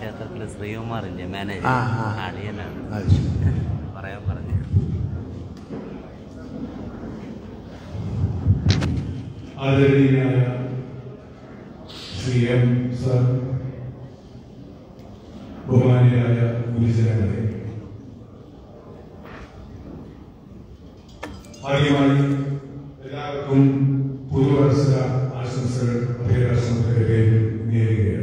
ക്ഷേത്രത്തിലെ ശ്രീകുമാറില്ലേ മാനേജർ ആ, ആ. അളിയനാണ് അത് ശരി പറയാൻ പറഞ്ഞു ആദരണീയനായ ശ്രീ എം സർ ബഹുമാനിയായ ഗുരുജനങ്ങളെ ആദ്യമായി എല്ലാവർക്കും പുതുവത്സര ആശംസകൾ അഭയരാഷ്ട്രത്തിന്റെ പേരിൽ നേരുകയാണ്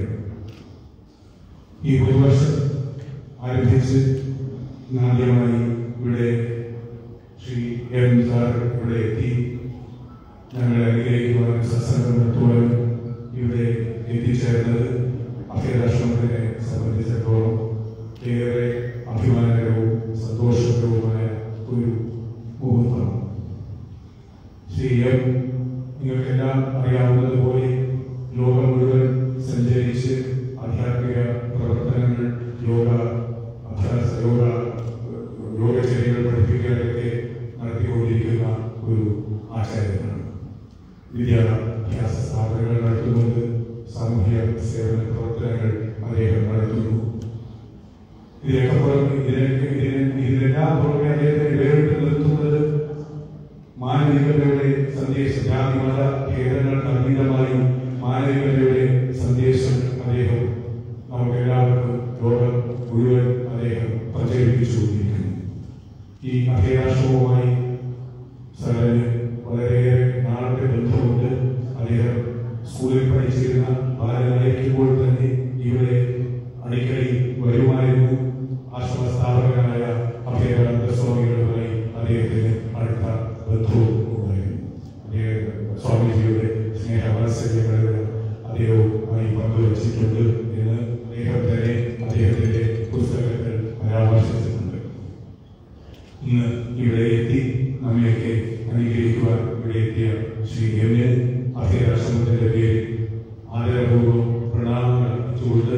ഈ പുതുവർഷം ആരംഭിച്ച് ആദ്യമായി ഇവിടെ ശ്രീ എം സാർ ഇവിടെ എത്തി ഞങ്ങളെ അനുഗ്രഹിക്കുവാനും സത്സംഗം നടത്തുവാനും ഇവിടെ എത്തിച്ചേർന്നത് അഭയരാഷ്ട്രത്തിനെ സംബന്ധിച്ചിടത്തോളം ഏറെ അഭിമാനകരവും സന്തോഷകരവുമായ ഒരു മുഹൂർത്തം ശ്രീ എം നിങ്ങൾക്കെല്ലാം അറിയാവുന്നതുപോലെ ലോകം മുഴുവൻ സഞ്ചരിച്ച് ആധ്യാത്മിക പ്രവർത്തനങ്ങൾ യോഗ അഭ്യാസ യോഗ യോഗചര്യകൾ പഠിപ്പിക്കാനൊക്കെ നടത്തിക്കൊണ്ടിരിക്കുന്ന ഒരു ആചാര്യനാണ് വിദ്യാഭ്യാസ സ്ഥാപനങ്ങൾ നടത്തുന്നുണ്ട് സാമൂഹ്യ സേവന പ്രവർത്തനങ്ങൾ അദ്ദേഹം നടത്തുന്നു ഇതിനൊക്കെ പുറമെ ഇതിനൊക്കെ ഇതിന് ഇതിനെല്ലാം പുറമെ അദ്ദേഹത്തെ വേറിട്ട് നിർത്തുന്നത് മാനവികതയുടെ സന്ദേശം ജാതി മത ഭേദങ്ങൾക്ക് അതീതമായി മാനവികതയുടെ സന്ദേശം അദ്ദേഹം നമുക്ക് എല്ലാവർക്കും ലോകം മുഴുവൻ അദ്ദേഹം പ്രചരിപ്പിച്ചുകൊണ്ടിരിക്കുന്നു ഈ അഭയാശ്രമവുമായി സാറിന് വളരെയേറെ നാളത്തെ ബന്ധമുണ്ട് അദ്ദേഹം സ്കൂളിൽ പഠിച്ചിരുന്ന ബാലനായിരിക്കുമ്പോൾ തന്നെ ഇവിടെ അടിക്കടി വരുമായിരുന്നു ആശ്രമ സ്ഥാപകനായ അഭയാനന്ദ സ്വാമികളുമായി അദ്ദേഹത്തിന് അടുത്ത ബന്ധവും ഉണ്ടായിരുന്നു അദ്ദേഹം സ്വാമിജിയുടെ സ്നേഹവാത്സല്യങ്ങൾ അദ്ദേഹവുമായി പങ്കുവച്ചിട്ടുണ്ട് എന്ന് അദ്ദേഹം തന്നെ അദ്ദേഹത്തിന്റെ പുസ്തകത്തിൽ പരാമർശിച്ചിട്ടുണ്ട് ഇന്ന് ഇവിടെ എത്തി നമ്മയൊക്കെ അനുഗ്രഹിക്കുവാൻ ഇവിടെ എത്തിയ ശ്രീ എമ്മിന് അഭയരാഷ്ട്രമത്തിന്റെ പേരിൽ ആദരപൂർവ്വം പ്രണാമങ്ങൾ അർപ്പിച്ചുകൊണ്ട്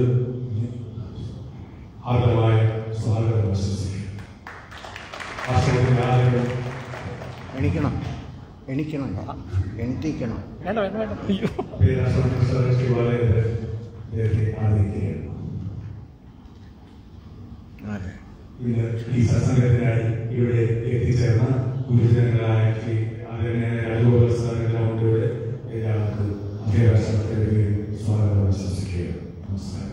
ആർദ്രമായ സ്വാഗതം ആശംസിക്കുന്നു ആശ്രമത്തിന്റെ ആദരവ് എണിക്കണം എണിക്കണം എണിത്തിക്കണം വേണ്ട വേണ്ട വേണ്ട അയ്യോ അഭയരാഷ്ട്രമത്തിന്റെ സർവ്വ വളരെ നേരത്തെ ആദരിക്കുകയാണ് അതെ ഇന്ന് ഈ സത്സംഗത്തിനായി ഇവിടെ എത്തിച്ചേർന്ന ഗുരുജനങ്ങളായ ശ്രീ ആദരണീയനായ രാജഗോപാൽ സാറെല്ലാം ഉണ്ട് ഇവിടെ എല്ലാവർക്കും അഭയരാഷ്ട്രത്തിന്റെ പേരിൽ സ്വാഗതം ആശംസിക്കുകയാണ് നമസ്കാരം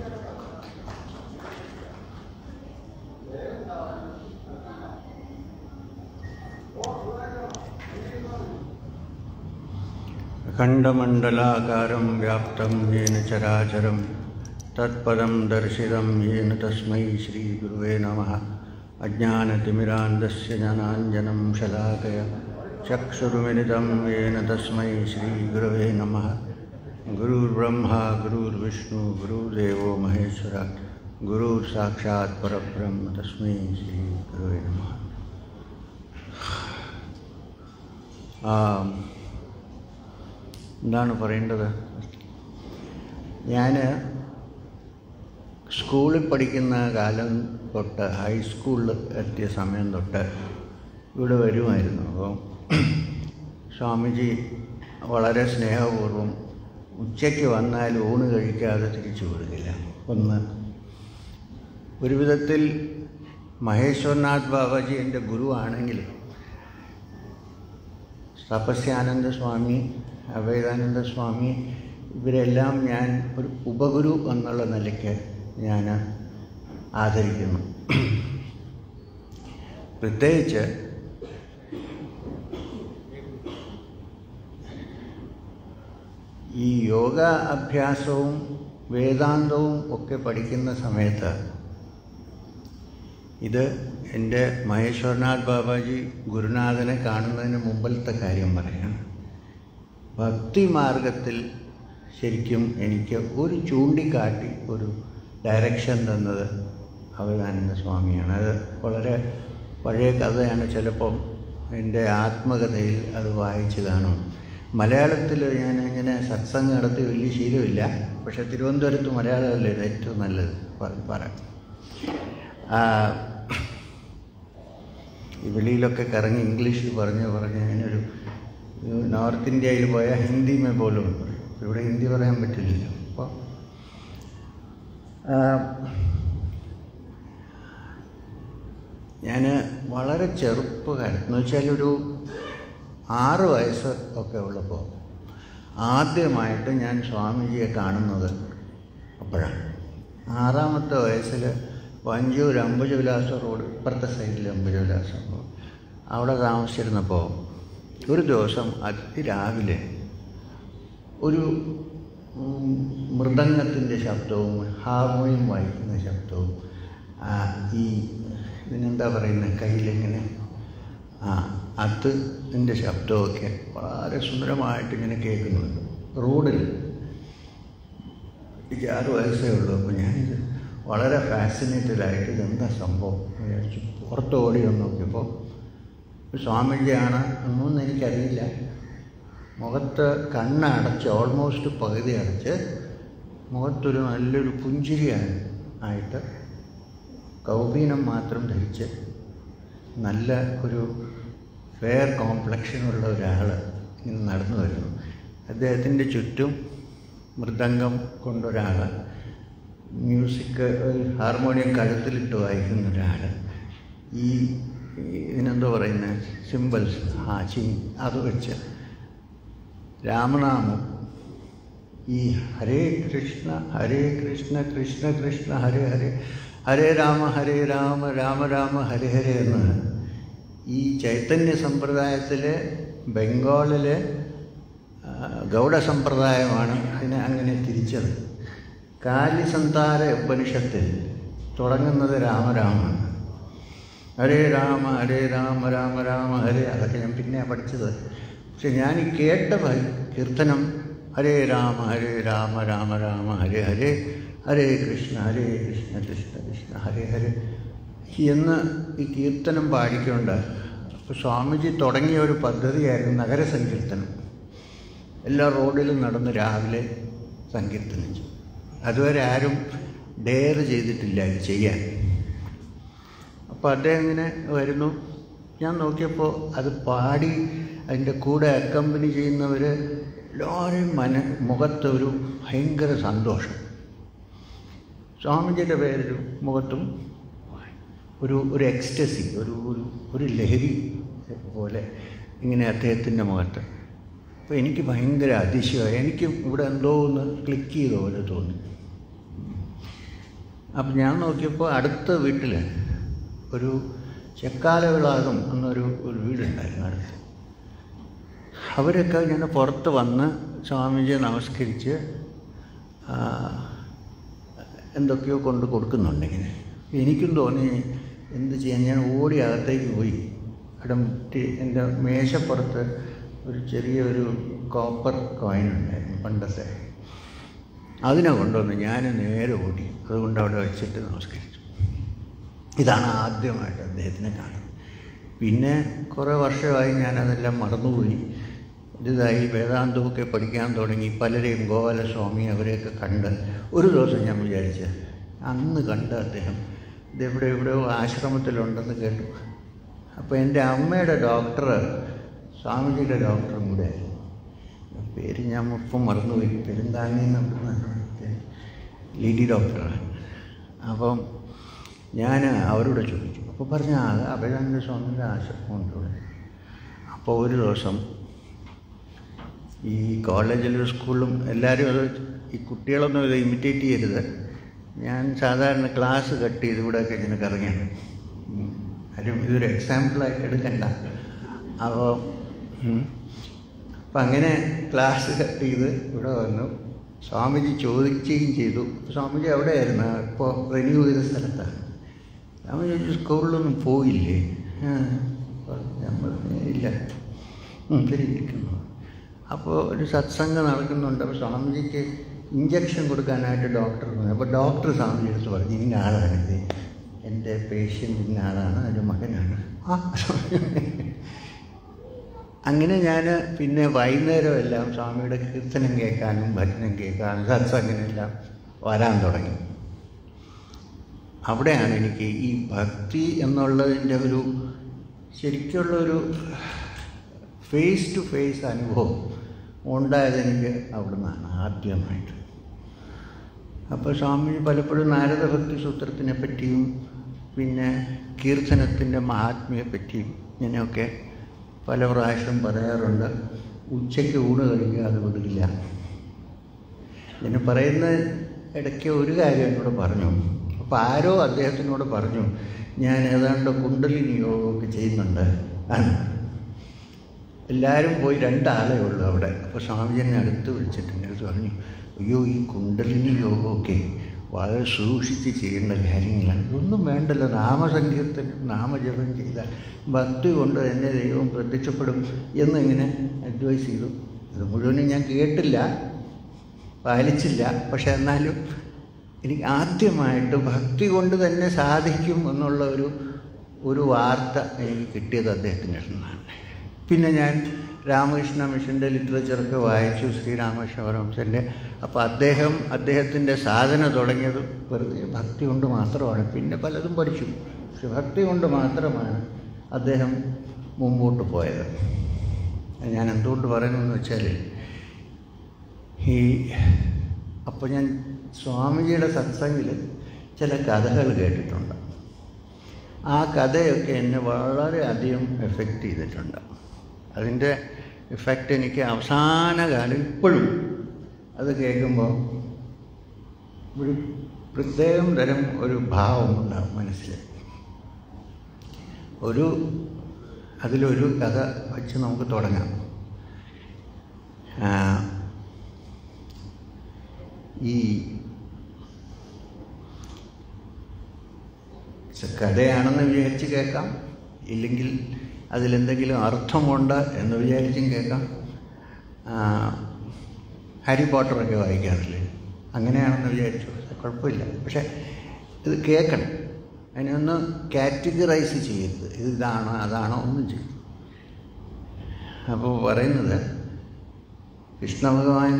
खण्डमण्डलाकारं व्याप्तं येन चराचरं तत्पदं दर्शितं येन तस्मै श्रीगुरुवे नमः अज्ञानतिमिरान्धस्य जनाञ्जनं शलाकय चक्षुरुमिलितं येन तस्मै श्रीगुरवे नमः गुरुर्ब्रह्मा गुरुर्विष्णु गुरुर्देवो महेश्वर गुरुर्साक्षात् परब्रह्म तस्मै श्रीगुरवे नमः ആം, എന്താണ് പറയേണ്ടത് ഞാൻ സ്കൂളിൽ പഠിക്കുന്ന കാലം തൊട്ട് ഹൈസ്കൂളിൽ എത്തിയ സമയം തൊട്ട് ഇവിടെ വരുമായിരുന്നു അപ്പോൾ സ്വാമിജി വളരെ സ്നേഹപൂർവ്വം ഉച്ചയ്ക്ക് വന്നാൽ ഊണ് കഴിക്കാതെ തിരിച്ചു വിടുകയില്ല ഒന്ന് ഒരു വിധത്തിൽ മഹേശ്വർനാഥ് ബാബാജി എൻ്റെ ഗുരുവാണെങ്കിലും തപസ്യാനന്ദ സ്വാമി അഭേദാനന്ദ സ്വാമി ഇവരെല്ലാം ഞാൻ ഒരു ഉപഗുരു എന്നുള്ള നിലയ്ക്ക് ഞാൻ ആദരിക്കുന്നു പ്രത്യേകിച്ച് ഈ യോഗ അഭ്യാസവും വേദാന്തവും ഒക്കെ പഠിക്കുന്ന സമയത്ത് ഇത് എൻ്റെ മഹേശ്വർനാഥ് ബാബാജി ഗുരുനാഥനെ കാണുന്നതിന് മുമ്പിലത്തെ കാര്യം പറയാണ് ഭക്തി മാർഗത്തിൽ ശരിക്കും എനിക്ക് ഒരു ചൂണ്ടിക്കാട്ടി ഒരു ഡയറക്ഷൻ തന്നത് അവതാനന്ദ സ്വാമിയാണ് അത് വളരെ പഴയ കഥയാണ് ചിലപ്പം എൻ്റെ ആത്മകഥയിൽ അത് വായിച്ചു കാണും മലയാളത്തിൽ ഞാൻ ഇങ്ങനെ സത്സംഗം നടത്തി വലിയ ശീലമില്ല പക്ഷേ തിരുവനന്തപുരത്ത് മലയാളമല്ലേ ഇത് ഏറ്റവും നല്ലത് പറ- പറയാം ആ, ഈ വെളിയിലൊക്കെ കറങ്ങി ഇംഗ്ലീഷിൽ പറഞ്ഞ് പറഞ്ഞ് ഞാനൊരു നോർത്ത് ഇന്ത്യയിൽ പോയാൽ ഹിന്ദി മേ പോലും പറയും ഇവിടെ ഹിന്ദി പറയാൻ പറ്റില്ലല്ലോ അപ്പോൾ ഞാൻ വളരെ ചെറുപ്പക്കാരൻ എന്ന് വെച്ചാൽ ഒരു ആറ് വയസ്സ് ഒക്കെ ഉള്ളപ്പോൾ ആദ്യമായിട്ട് ഞാൻ സ്വാമിജിയെ കാണുന്നത് അപ്പോഴാണ് ആറാമത്തെ വയസ്സിൽ വഞ്ചൂർ അമ്പുജവിലാസ റോഡ് ഇപ്പുറത്തെ സൈഡിൽ അമ്പുജവിലാസ റോഡ് അവിടെ താമസിച്ചിരുന്നപ്പോൾ ഒരു ദിവസം അതിരാവിലെ ഒരു ഉം, മൃദംഗത്തിൻ്റെ ശബ്ദവും ഹാർമോണിയം വായിക്കുന്ന ശബ്ദവും ആ, ഈ ഇതിനെന്താ പറയുന്നത് കയ്യിലിങ്ങനെ ആ അത് ഇതിൻ്റെ ശബ്ദമൊക്കെ വളരെ സുന്ദരമായിട്ട് ഇങ്ങനെ കേൾക്കുന്നുണ്ട് റോഡിൽ എനിക്ക് ആറ് വയസ്സേ ഉള്ളൂ അപ്പോൾ ഞാനിത് വളരെ ഫാസിനേറ്റഡ് ആയിട്ട് ഇതെന്താ സംഭവം എന്ന് വിചാരിച്ചു പുറത്ത് ഓടി വന്ന് നോക്കിയപ്പോൾ സ്വാമിജിയാണ് എന്നൊന്നും എനിക്കറിയില്ല മുഖത്ത് കണ്ണ് അടച്ച് ഓൾമോസ്റ്റ് പകുതി അടച്ച് മുഖത്തൊരു നല്ലൊരു പുഞ്ചിരിയാണ് ആയിട്ട് കൗപീനം മാത്രം ധരിച്ച് നല്ല ഒരു ഫെയർ കോംപ്ലക്ഷനുള്ള ഒരാൾ ഇങ്ങനെ നടന്നു വരുന്നു അദ്ദേഹത്തിൻ്റെ ചുറ്റും മൃദംഗം കൊണ്ടൊരാൾ മ്യൂസിക് ഹാർമോണിയം കഴുത്തിലിട്ട് വായിക്കുന്ന ഒരാൾ ഈ ഇതിനെന്തോ പറയുന്നത് സിമ്പിൾസ് ആ ചി അത് വെച്ച് രാമനാമം ഈ ഹരേ കൃഷ്ണ ഹരേ കൃഷ്ണ കൃഷ്ണ കൃഷ്ണ ഹരേ ഹരേ ഹരേ രാമ ഹരേ രാമ രാമ രാമ ഹരേ ഹരേ എന്ന് ഈ ചൈതന്യ സമ്പ്രദായത്തിലെ ബംഗാളിലെ ആ, ഗൗഡ സമ്പ്രദായമാണ് അതിനെ അങ്ങനെ തിരിച്ചത് കാലിസന്താര ഉപനിഷത്തിൽ തുടങ്ങുന്നത് രാമരാമാണ് ഹരേ രാമ ഹരേ രാമ രാമ രാമ ഹരേ അതൊക്കെ ഞാൻ പിന്നെയാണ് പഠിച്ചത് പക്ഷെ ഞാൻ ഈ കേട്ട ഭ- കീർത്തനം ഹരേ രാമ ഹരേ രാമ രാമ രാമ ഹരേ ഹരേ ഹരേ കൃഷ്ണ ഹരേ കൃഷ്ണ കൃഷ്ണ കൃഷ്ണ ഹരേ ഹരേ എന്ന് ഈ കീർത്തനം പാടിക്കൊണ്ട് അപ്പോൾ സ്വാമിജി തുടങ്ങിയ ഒരു പദ്ധതിയായിരുന്നു നഗരസങ്കീർത്തനം എല്ലാ റോഡിലും നടന്ന് രാവിലെ സങ്കീർത്തനം ചെയ്യും അതുവരെ ആരും ഡെയർ ചെയ്തിട്ടില്ല ഇത് ചെയ്യാൻ അപ്പോൾ അദ്ദേഹം ഇങ്ങനെ വരുന്നു ഞാൻ നോക്കിയപ്പോൾ അത് പാടി അതിൻ്റെ കൂടെ അക്കമ്പനി ചെയ്യുന്നവർ എല്ലാവരും മന മുഖത്ത് ഒരു ഭയങ്കര സന്തോഷം സ്വാമിജിയുടെ പേരൊരു മുഖത്തും ഒരു ഒരു എക്സ്റ്റസി ഒരു ഒരു ഒരു ലഹരി പോലെ ഇങ്ങനെ അദ്ദേഹത്തിൻ്റെ മുഖത്ത് അപ്പോൾ എനിക്ക് ഭയങ്കര അതിശയമായി എനിക്ക് ഇവിടെ എന്തോ ഒന്ന് ക്ലിക്ക് ചെയ്ത പോലെ തോന്നി അപ്പം ഞാൻ നോക്കിയപ്പോൾ അടുത്ത വീട്ടിൽ ഒരു ചെക്കാല വിളാകം എന്നൊരു ഒരു വീടുണ്ടായിരുന്നു അടുത്ത് അവരൊക്കെ ഇങ്ങനെ പുറത്ത് വന്ന് സ്വാമിജിയെ നമസ്കരിച്ച് ആ, എന്തൊക്കെയോ കൊണ്ട് കൊടുക്കുന്നുണ്ട് ഇങ്ങനെ എനിക്കും തോന്നി എന്ത് ചെയ്യാൻ ഞാൻ ഓടി അകത്തേക്ക് പോയി അവിടെ മുറ്റി എൻ്റെ മേശപ്പുറത്ത് ഒരു ചെറിയൊരു കോപ്പർ കോയിൻ ഉണ്ടായിരുന്നു പണ്ടത്തെ അതിനെ കൊണ്ടുവന്ന് ഞാൻ നേരെ ഓടി അതുകൊണ്ട് അവിടെ വെച്ചിട്ട് നമസ്കരിച്ചു ഇതാണ് ആദ്യമായിട്ട് അദ്ദേഹത്തിനെ കാണുന്നത് പിന്നെ കുറേ വർഷമായി ഞാനതെല്ലാം മറന്നുപോയി ഇതായി വേദാന്തമൊക്കെ പഠിക്കാൻ തുടങ്ങി പലരെയും ഗോപാലസ്വാമി അവരെയൊക്കെ കണ്ട് ഒരു ദിവസം ഞാൻ വിചാരിച്ച് അന്ന് കണ്ട അദ്ദേഹം ഇതെവിടെ എവിടെയോ ആശ്രമത്തിലുണ്ടെന്ന് കേട്ടു അപ്പോൾ എൻ്റെ അമ്മയുടെ ഡോക്ടർ സ്വാമിജിയുടെ ഡോക്ടറും കൂടെ ആയിരുന്നു പേര് ഞാൻ ഇപ്പം മറന്നുപോയി പെരുന്താങ്ങി എന്നുണ്ടെന്ന് ലേഡി ഡോക്ടറാണ് അപ്പം ഞാൻ അവരോട് ചോദിച്ചു അപ്പോൾ പറഞ്ഞ ആ അഭയാനന്ദ സ്വാമിയുടെ ആശ്രമമുണ്ട് ഇവിടെ അപ്പോൾ ഒരു ദിവസം ഈ കോളേജിലും സ്കൂളിലും എല്ലാവരും അത് ഈ കുട്ടികളൊന്നും ഇത് ഇമിറ്റേറ്റ് ചെയ്യരുത് ഞാൻ സാധാരണ ക്ലാസ് കട്ട് ചെയ്ത് ഇവിടെയൊക്കെ ഇങ്ങനെ കറങ്ങിയാണ് ഉം. ആരും ഇതൊരു എക്സാമ്പിളായിട്ട് എടുക്കണ്ട അപ്പോൾ ഉം. അപ്പം അങ്ങനെ ക്ലാസ് കട്ട് ചെയ്ത് ഇവിടെ വന്നു സ്വാമിജി ചോദിക്കുകയും ചെയ്തു സ്വാമിജി അവിടെയായിരുന്നു ഇപ്പോൾ റിന്യൂ ചെയ്ത സ്ഥലത്താണ് സ്വാമി ചോദിച്ചു സ്കൂളിലൊന്നും പോയില്ലേ ആ, ഞാൻ പറഞ്ഞു ഇല്ല ഉം, ശരി ഇരിക്കുന്നു അപ്പോൾ ഒരു സത്സംഗം നടക്കുന്നുണ്ട് അപ്പോൾ സ്വാമിജിക്ക് ഇഞ്ചക്ഷൻ കൊടുക്കാനായിട്ട് ഡോക്ടർ പറഞ്ഞു അപ്പോൾ ഡോക്ടർ സ്വാമിജി എടുത്ത് പറഞ്ഞു ഇന്ന ആളാണ് ഇത് എൻ്റെ പേഷ്യൻ്റ് ഇന്ന ആളാണ് എൻ്റെ മകനാണ് ആ അങ്ങനെ ഞാൻ പിന്നെ വൈകുന്നേരം എല്ലാം സ്വാമിയുടെ കീർത്തനം കേൾക്കാനും ഭജനം കേൾക്കാനും സത്സംഗനെല്ലാം വരാൻ തുടങ്ങി അവിടെയാണ് എനിക്ക് ഈ ഭക്തി എന്നുള്ളതിൻ്റെ ഒരു ശരിക്കുള്ള ഒരു ഫേസ് ടു ഫേസ് അനുഭവം ഉണ്ടായത് എനിക്ക് അവിടെ നിന്നാണ് ആദ്യമായിട്ട് അപ്പോൾ സ്വാമി പലപ്പോഴും നാരദ ഭക്തി സൂത്രത്തിനെ പറ്റിയും പിന്നെ കീർത്തനത്തിൻ്റെ മഹാത്മ്യയെ പറ്റിയും ഇങ്ങനെയൊക്കെ പല പ്രാവശ്യം പറയാറുണ്ട് ഉച്ചയ്ക്ക് ഊണ് കഴിക്കാതെ വിടില്ല ഇങ്ങനെ പറയുന്ന ഇടയ്ക്ക് ഒരു കാര്യം എന്നോട് പറഞ്ഞു അപ്പോൾ ആരോ അദ്ദേഹത്തിനോട് പറഞ്ഞു ഞാൻ ഏതാണ്ട് കുണ്ടലിനി യോഗമൊക്കെ ചെയ്യുന്നുണ്ട് ആണ് എല്ലാവരും പോയി രണ്ടാളേ ഉള്ളൂ അവിടെ അപ്പോൾ സ്വാമിജി എന്നെ അടുത്ത് വിളിച്ചിട്ട് എൻ്റെ അടുത്ത് പറഞ്ഞു അയ്യോ ഈ കുണ്ടലിനി യോഗമൊക്കെ വളരെ സൂക്ഷിച്ച് ചെയ്യേണ്ട കാര്യങ്ങളാണ് ഇതൊന്നും വേണ്ടല്ലോ നാമസങ്കീർത്തനം നാമജപം ചെയ്താൽ ഭക്തി കൊണ്ട് എന്നെ ദൈവം പ്രത്യക്ഷപ്പെടും എന്നിങ്ങനെ അഡ്വൈസ് ചെയ്തു ഇത് മുഴുവനും ഞാൻ കേട്ടില്ല പാലിച്ചില്ല പക്ഷെ എന്നാലും എനിക്ക് ആദ്യമായിട്ട് ഭക്തി കൊണ്ട് തന്നെ സാധിക്കും എന്നുള്ള ഒരു ഒരു വാർത്ത എനിക്ക് കിട്ടിയത് അദ്ദേഹത്തിൻ്റെ നിന്നാണ് പിന്നെ ഞാൻ രാമകൃഷ്ണ മിഷൻ്റെ ലിറ്ററേച്ചറൊക്കെ വായിച്ചു ശ്രീരാമകൃഷ്ണ പരമഹംസൻ്റെ അപ്പോൾ അദ്ദേഹം അദ്ദേഹത്തിൻ്റെ സാധന തുടങ്ങിയത് വെറുതെ ഭക്തി കൊണ്ട് മാത്രമാണ് പിന്നെ പലതും പഠിച്ചു പക്ഷെ ഭക്തി കൊണ്ട് മാത്രമാണ് അദ്ദേഹം മുമ്പോട്ട് പോയത് ഞാൻ എന്തുകൊണ്ട് പറയുന്നതെന്ന് വെച്ചാൽ ഈ അപ്പോൾ ഞാൻ സ്വാമിജിയുടെ സത്സംഗിൽ ചില കഥകൾ കേട്ടിട്ടുണ്ട് ആ കഥയൊക്കെ എന്നെ വളരെയധികം എഫക്റ്റ് ചെയ്തിട്ടുണ്ട് അതിൻ്റെ എഫക്റ്റ് എനിക്ക് അവസാന കാലം ഇപ്പോഴും അത് കേൾക്കുമ്പോൾ ഒരു പ്രത്യേകം തരം ഒരു ഭാവമുണ്ടാകും മനസ്സിൽ ഒരു അതിലൊരു കഥ വച്ച് നമുക്ക് തുടങ്ങാം ആ, ഈ കഥയാണെന്ന് വിചാരിച്ച് കേൾക്കാം ഇല്ലെങ്കിൽ അതിലെന്തെങ്കിലും അർത്ഥമുണ്ട് എന്ന് വിചാരിച്ചും കേൾക്കാം ആ, ഹാരി പോട്ടറൊക്കെ വായിക്കാറില്ലേ അങ്ങനെയാണെന്ന് വിചാരിച്ചു കുഴപ്പമില്ല പക്ഷെ ഇത് കേൾക്കണം അതിനൊന്ന് കാറ്റഗറൈസ് ചെയ്യരുത് ഇത് ഇതാണോ അതാണോ ഒന്നും ചെയ്യും അപ്പോൾ പറയുന്നത് കൃഷ്ണ ഭഗവാൻ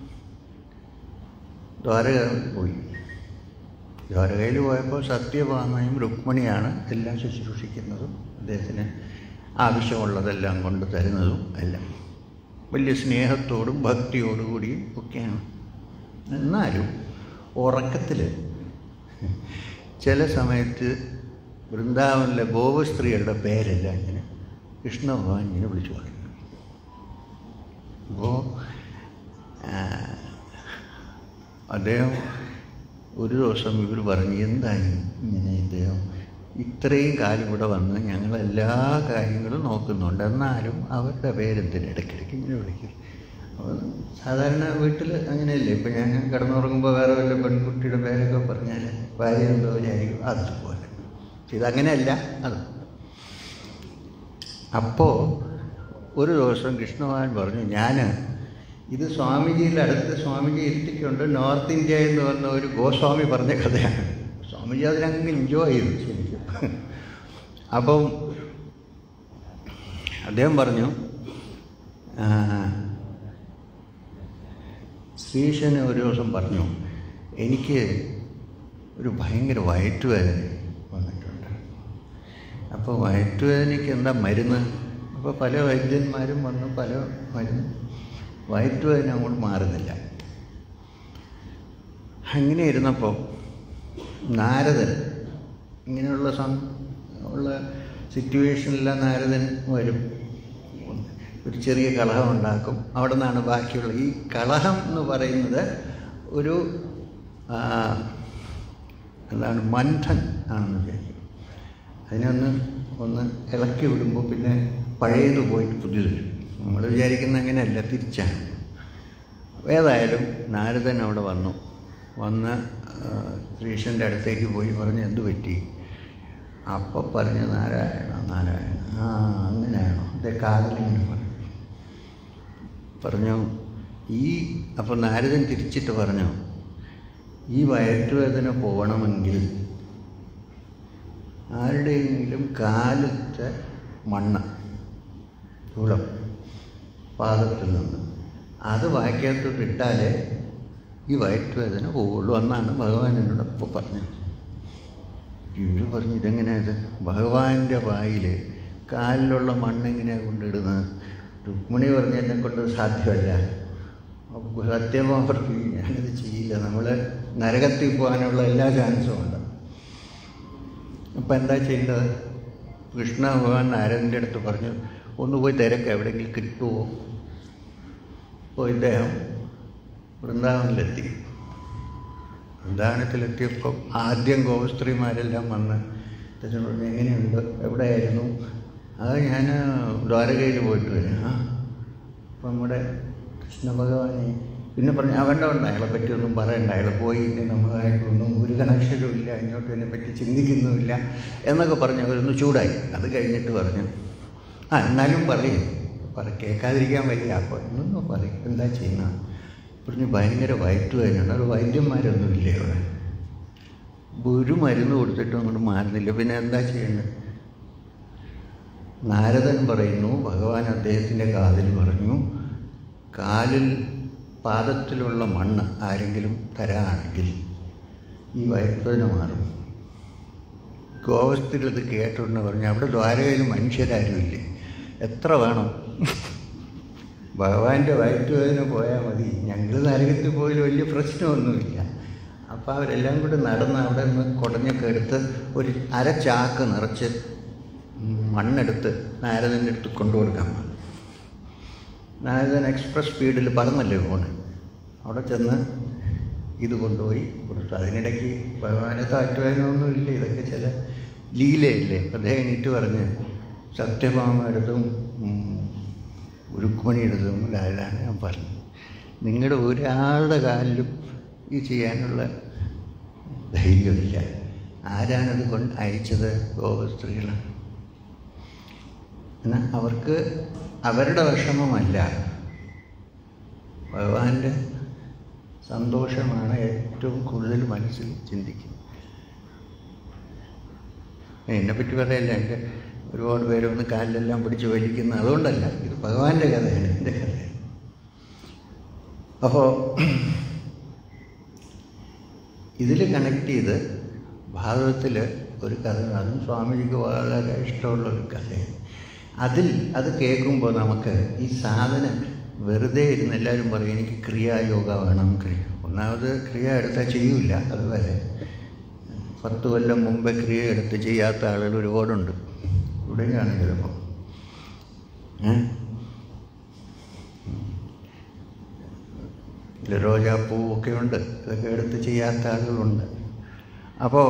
ദ്വാരക പോയി ദ്വാരകയിൽ പോയപ്പോൾ സത്യഭാമയും രുക്മിണിയാണ് എല്ലാം ശുശ്രൂഷിക്കുന്നതും അദ്ദേഹത്തിന് ആവശ്യമുള്ളതെല്ലാം കൊണ്ട് തരുന്നതും എല്ലാം വലിയ സ്നേഹത്തോടും ഭക്തിയോടും കൂടിയും ഒക്കെയാണ് എന്നാലും ഉറക്കത്തിൽ ചില സമയത്ത് വൃന്ദാവനിലെ ഗോപസ്ത്രീകളുടെ പേരെല്ലാം ഇങ്ങനെ കൃഷ്ണ ഭഗവാൻ ഇങ്ങനെ വിളിച്ചു പറയും അപ്പോൾ അദ്ദേഹം ഒരു ദിവസം ഇവർ പറഞ്ഞു എന്താണ് ഇങ്ങനെ ഇദ്ദേഹം ഇത്രയും കാലം ഇവിടെ വന്ന് ഞങ്ങൾ എല്ലാ കാര്യങ്ങളും നോക്കുന്നുണ്ട് എന്നാലും അവരുടെ പേരെന്തിന് ഇടയ്ക്കിടയ്ക്ക് ഇങ്ങനെ വിളിക്കും അപ്പോൾ സാധാരണ വീട്ടിൽ അങ്ങനെയല്ലേ ഇപ്പം ഞാൻ കിടന്നുറങ്ങുമ്പോൾ വേറെ വല്ല പെൺകുട്ടിയുടെ പേരൊക്കെ പറഞ്ഞാൽ ഭാര്യ എന്തോ വിചാരിക്കും അതുപോലെ ഇതങ്ങനെയല്ല അത് അപ്പോൾ ഒരു ദിവസം കൃഷ്ണഭഗവാൻ പറഞ്ഞു ഞാൻ ഇത് സ്വാമിജിയുടെ അടുത്ത് സ്വാമിജി ഇരുത്തിക്കൊണ്ട് നോർത്ത് ഇന്ത്യയിൽ നിന്ന് വന്ന ഒരു ഗോസ്വാമി പറഞ്ഞ കഥയാണ് സ്വാമിജി അതിനങ്ങ് എൻജോയ് ചെയ്തു ശരിക്കും അപ്പം അദ്ദേഹം പറഞ്ഞു ആ, ശ്രീശന് ഒരു ദിവസം പറഞ്ഞു എനിക്ക് ഒരു ഭയങ്കര വയറ്റുവേദന വന്നിട്ടുണ്ട് അപ്പോൾ വയറ്റുവേദനയ്ക്ക് എന്താ മരുന്ന് അപ്പോൾ പല വൈദ്യന്മാരും വന്നു പല മരുന്ന് വയറ്റുവേദന അങ്ങോട്ട് മാറുന്നില്ല അങ്ങനെ ഇരുന്നപ്പോൾ നാരദൻ ഇങ്ങനെയുള്ള സം ഉള്ള സിറ്റുവേഷനിലെല്ലാം നാരദൻ വരും ഒരു ചെറിയ കലഹം ഉണ്ടാക്കും അവിടെ നിന്നാണ് ബാക്കിയുള്ള ഈ കലഹം എന്ന് പറയുന്നത് ഒരു ആ, എന്താണ് മന്ഥൻ ആണെന്ന് വിചാരിക്കും അതിനൊന്ന് ഒന്ന് ഇളക്കി വിടുമ്പോൾ പിന്നെ പഴയത് പോയിട്ട് പുതിയത് വരും നമ്മൾ വിചാരിക്കുന്ന അങ്ങനെയല്ല തിരിച്ചാണ് ഏതായാലും നാരദൻ അവിടെ വന്നു വന്ന് ആ, ശ്രീശൻ്റെ അടുത്തേക്ക് പോയി പറഞ്ഞ് എന്ത് പറ്റി അപ്പോൾ പറഞ്ഞു നാരായണ നാരായണ ആ അങ്ങനെയാണോ അതേ കാതലിങ്ങനെ പറഞ്ഞു പറഞ്ഞു ഈ അപ്പോൾ നാരദൻ തിരിച്ചിട്ട് പറഞ്ഞു ഈ വയറ്റുവേദന പോകണമെങ്കിൽ ആരുടെയെങ്കിലും കാലത്തെ മണ്ണ് ചൂളം പാദത്തിൽ നിന്ന് അത് വായിക്കാത്തോട്ട് ഇട്ടാലേ ഈ വയറ്റുവേദന പോവുള്ളൂ എന്നാണ് ഭഗവാൻ എന്നോട് ഇപ്പോൾ പറഞ്ഞത് ഇവർ പറഞ്ഞു ഇതെങ്ങനെയാ ഇത് ഭഗവാന്റെ വായിൽ കാലിലുള്ള മണ്ണ് എങ്ങനെയാണ് കൊണ്ടിടുന്നത് രുക്മിണി പറഞ്ഞ എന്നെ കൊണ്ട് സാധ്യമല്ല അപ്പോൾ സത്യമാ പറഞ്ഞു ഞാനിത് ചെയ്യില്ല നമ്മൾ നരകത്തിൽ പോകാനുള്ള എല്ലാ ചാൻസും ഉണ്ട് അപ്പം എന്താ ചെയ്യേണ്ടത് കൃഷ്ണ ഭഗവാൻ നാരദൻ്റെ അടുത്ത് പറഞ്ഞു ഒന്ന് പോയി തിരക്ക് എവിടെയെങ്കിലും കിട്ടുമോ അപ്പോൾ ഇദ്ദേഹം വൃന്ദാവനിലെത്തി വൃന്ദാവനത്തിലെത്തിയപ്പോൾ ആദ്യം ഗോപസ്ത്രീമാരെല്ലാം വന്ന് അദ്ദേഹം പറഞ്ഞു എങ്ങനെയുണ്ട് എവിടെയായിരുന്നു അത് ഞാൻ ദ്വാരകയിൽ പോയിട്ട് വരും ആ അപ്പം നമ്മുടെ കൃഷ്ണ ഭഗവാനെ പിന്നെ പറഞ്ഞു അവൻ്റെ ഉണ്ട് അയാളെ പറ്റിയൊന്നും പറയണ്ട അയാൾ പോയി ഇനി നമ്മളായിട്ടൊന്നും ഒരു കണക്ഷനും ഇല്ല ഇങ്ങോട്ട് ഇതിനെ പറ്റി ചിന്തിക്കുന്നുമില്ല എന്നൊക്കെ പറഞ്ഞ് അവരൊന്ന് ചൂടായി അത് കഴിഞ്ഞിട്ട് പറഞ്ഞു ആ എന്നാലും പറയും പറ കേൾക്കാതിരിക്കാൻ വയ്യ അപ്പോൾ എന്നൊന്ന് പറയും എന്താ ചെയ്യുന്ന പറഞ്ഞു ഭയങ്കര വയറ്റുവേദനയാണ് അത് വൈദ്യന്മാരൊന്നും ഇല്ലേ അവിടെ ഒരു മരുന്ന് കൊടുത്തിട്ടും അങ്ങോട്ട് മാറുന്നില്ല പിന്നെ എന്താ ചെയ്യേണ്ടത് നാരദൻ പറയുന്നു ഭഗവാൻ അദ്ദേഹത്തിൻ്റെ കാതിൽ പറഞ്ഞു കാലിൽ പാദത്തിലുള്ള മണ്ണ് ആരെങ്കിലും തരാണെങ്കിൽ ഈ വയറ്റുവേദന മാറും ഗോവസ്ഥയിൽ ഇത് കേട്ടിട്ടുണ്ട് പറഞ്ഞു അവിടെ ദ്വാരകയിൽ മനുഷ്യരാരും ഇല്ലേ എത്ര വേണം ഭഗവാന്റെ വയറ്റുവേദന പോയാൽ മതി ഞങ്ങൾ നരകത്തിൽ പോയാൽ വലിയ പ്രശ്നമൊന്നുമില്ല അപ്പോൾ അവരെല്ലാം കൂടി നടന്ന് അവിടെ നിന്ന് കുടഞ്ഞൊക്കെ എടുത്ത് ഒരു അര ചാക്ക് നിറച്ച് മണ്ണെടുത്ത് നാരദൻ്റെ അടുത്ത് കൊണ്ടുകൊടുക്കാൻ പറഞ്ഞു നാരദൻ എക്സ്പ്രസ് സ്പീഡിൽ പറന്നല്ലേ പോണ് അവിടെ ചെന്ന് ഇത് കൊണ്ടുപോയി കൊടുത്തു അതിനിടയ്ക്ക് ഭഗവാനെ താറ്റുവാനൊന്നുമില്ല ഇതൊക്കെ ചില ലീലയില്ലേ അദ്ദേഹം എണീറ്റ് പറഞ്ഞ് സത്യഭാമ എടുത്തും ഉരുക്കുമണി എടുത്തും ഇതാണ് ഞാൻ പറഞ്ഞു നിങ്ങളുടെ ഒരാളുടെ കാലിലും ഈ ചെയ്യാനുള്ള ധൈര്യമില്ല ആരാണത് കൊണ്ട് അയച്ചത് ഗോപസ്ത്രീകളാണ് എന്നാൽ അവർക്ക് അവരുടെ വിഷമമല്ല ഭഗവാന്റെ സന്തോഷമാണ് ഏറ്റവും കൂടുതൽ മനസ്സിൽ ചിന്തിക്കുന്നത് എന്നെപ്പറ്റി പറയല്ല എൻ്റെ ഒരുപാട് പേര് വന്ന് കാലിലെല്ലാം പിടിച്ച് വലിക്കുന്ന അതുകൊണ്ടല്ല ഇത് ഭഗവാന്റെ കഥയാണ് എൻ്റെ കഥയാണ് അപ്പോൾ ഇതിൽ കണക്ട് ചെയ്ത് ഭാഗവതത്തിൽ ഒരു കഥ അതും സ്വാമിജിക്ക് വളരെ ഇഷ്ടമുള്ള ഒരു കഥയാണ് അതിൽ അത് കേൾക്കുമ്പോൾ നമുക്ക് ഈ സാധനം വെറുതെ ഇരുന്ന് എല്ലാവരും പറയും എനിക്ക് ക്രിയായോഗ വേണം ക്രിയ ഒന്നാമത് ക്രിയ എടുത്താൽ ചെയ്യൂല അതുവരെ പത്ത് കൊല്ലം മുമ്പേ ക്രിയ എടുത്ത് ചെയ്യാത്ത ആളുകൾ ഒരുപാടുണ്ട് ഇവിടെയും കാണും ചിലപ്പോൾ റോജാപ്പൂവൊക്കെ ഉണ്ട് ഇതൊക്കെ എടുത്ത് ചെയ്യാത്ത ആളുകളുണ്ട് അപ്പോൾ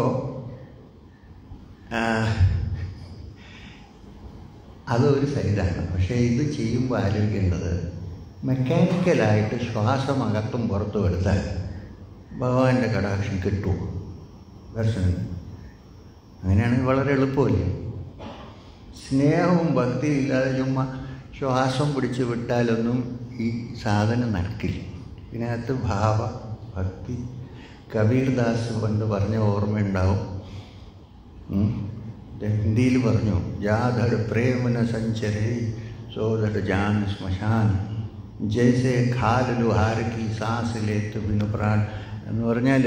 അതൊരു സൈഡാണ് പക്ഷേ ഇത് ചെയ്യുമ്പോൾ ആലോചിക്കേണ്ടത് മെക്കാനിക്കലായിട്ട് ശ്വാസം അകത്തും പുറത്തും എടുത്താൽ ഭഗവാന്റെ കടാക്ഷം കിട്ടുമോ ദർശനം അങ്ങനെയാണെങ്കിൽ വളരെ എളുപ്പമല്ലേ സ്നേഹവും ഭക്തിയും ഇല്ലാതെ ചുമ്മാ ശ്വാസം പിടിച്ച് വിട്ടാലൊന്നും ഈ സാധനം നടക്കില്ല ഇതിനകത്ത് ഭാവ ഭക്തി കബീർദാസ് പണ്ട് പറഞ്ഞ ഓർമ്മയുണ്ടാവും ഹിന്ദിയിൽ പറഞ്ഞു ജാധട് പ്രേമന സഞ്ചരേ സോദട് ജാൻ ശ്മശാൻ ജയ്സെ ഖാൽ ലുഹാർ കി സാസ് ലേത്ത് ബിനു പ്രാൺ എന്ന് പറഞ്ഞാൽ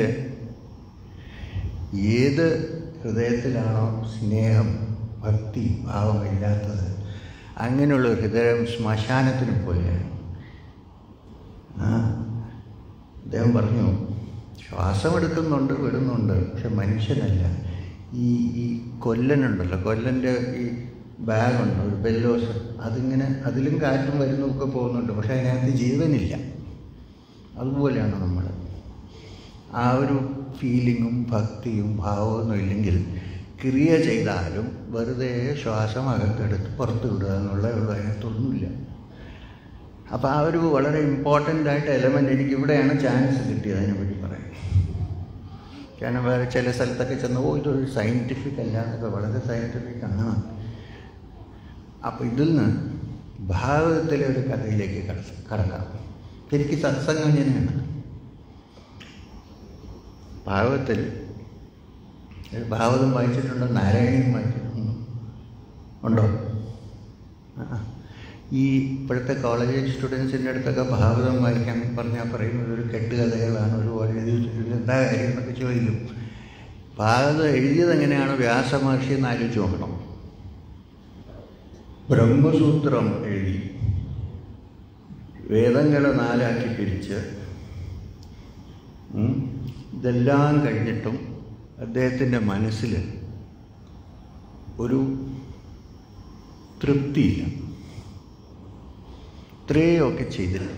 ഏത് ഹൃദയത്തിലാണോ സ്നേഹം ഭക്തി ഭാവമില്ലാത്തത് അങ്ങനെയുള്ള ഹൃദയം ശ്മശാനത്തിന് പോലെയാണ് ആ അദ്ദേഹം പറഞ്ഞു ശ്വാസം എടുക്കുന്നുണ്ട് വിടുന്നുണ്ട് പക്ഷെ മനുഷ്യനല്ല ഈ ഈ കൊല്ലനുണ്ടല്ലോ കൊല്ലൻ്റെ ഈ ബാഗുണ്ട് ഒരു ബെല്ലോസ് അതിങ്ങനെ അതിലും കാറ്റും വരുന്നൊക്കെ പോകുന്നുണ്ട് പക്ഷെ അതിനകത്ത് ജീവനില്ല അതുപോലെയാണ് നമ്മൾ ആ ഒരു ഫീലിങ്ങും ഭക്തിയും ഭാവമൊന്നും ഇല്ലെങ്കിൽ ക്രിയ ചെയ്താലും വെറുതെ ശ്വാസം അകത്തെടുത്ത് പുറത്ത് വിടുക എന്നുള്ള ഉള്ളൂ അതിനകത്തൊന്നുമില്ല അപ്പോൾ ആ ഒരു വളരെ ഇമ്പോർട്ടൻ്റ് ആയിട്ട് എലമെൻ്റ് എനിക്ക് ഇവിടെയാണ് ചാൻസ് കിട്ടിയത് അതിനെപ്പറ്റി പറയാൻ കാരണം വേറെ ചില സ്ഥലത്തൊക്കെ ചെന്ന് ഓ ഇതൊരു സയൻറ്റിഫിക് അല്ല എന്നൊക്കെ വളരെ സയൻറ്റിഫിക് ആണ് അപ്പോൾ ഇതിൽ നിന്ന് ഭാഗവതത്തിലെ ഒരു കഥയിലേക്ക് കടക്കാം ശരിക്കും സത്സംഗം ഇങ്ങനെയാണ് ഭാഗവത്തിൽ ഭാഗവതം വായിച്ചിട്ടുണ്ടോ നാരായണീയം വായിച്ചിട്ടുണ്ടോ ഉണ്ടോ ആ ഈ ഇപ്പോഴത്തെ കോളേജ് സ്റ്റുഡൻസിൻ്റെ അടുത്തൊക്കെ ഭാഗവതം വായിക്കാൻ പറഞ്ഞാൽ പറയുന്നത് ഒരു കെട്ടുകഥകളാണ് ഒരുപാട് എഴുതി വെച്ചിട്ടുണ്ട് എന്താ കാര്യം എന്നൊക്കെ ചോദിക്കും ഭാഗവതം എഴുതിയത് എങ്ങനെയാണ് വ്യാസമഹർഷി എന്ന് ആലോചിച്ച് നോക്കണം ബ്രഹ്മസൂത്രം എഴുതി വേദങ്ങളെ നാലാക്കി പിരിച്ച് ഇതെല്ലാം കഴിഞ്ഞിട്ടും അദ്ദേഹത്തിൻ്റെ മനസ്സിൽ ഒരു തൃപ്തിയില്ല ഇത്രയൊക്കെ ചെയ്തില്ല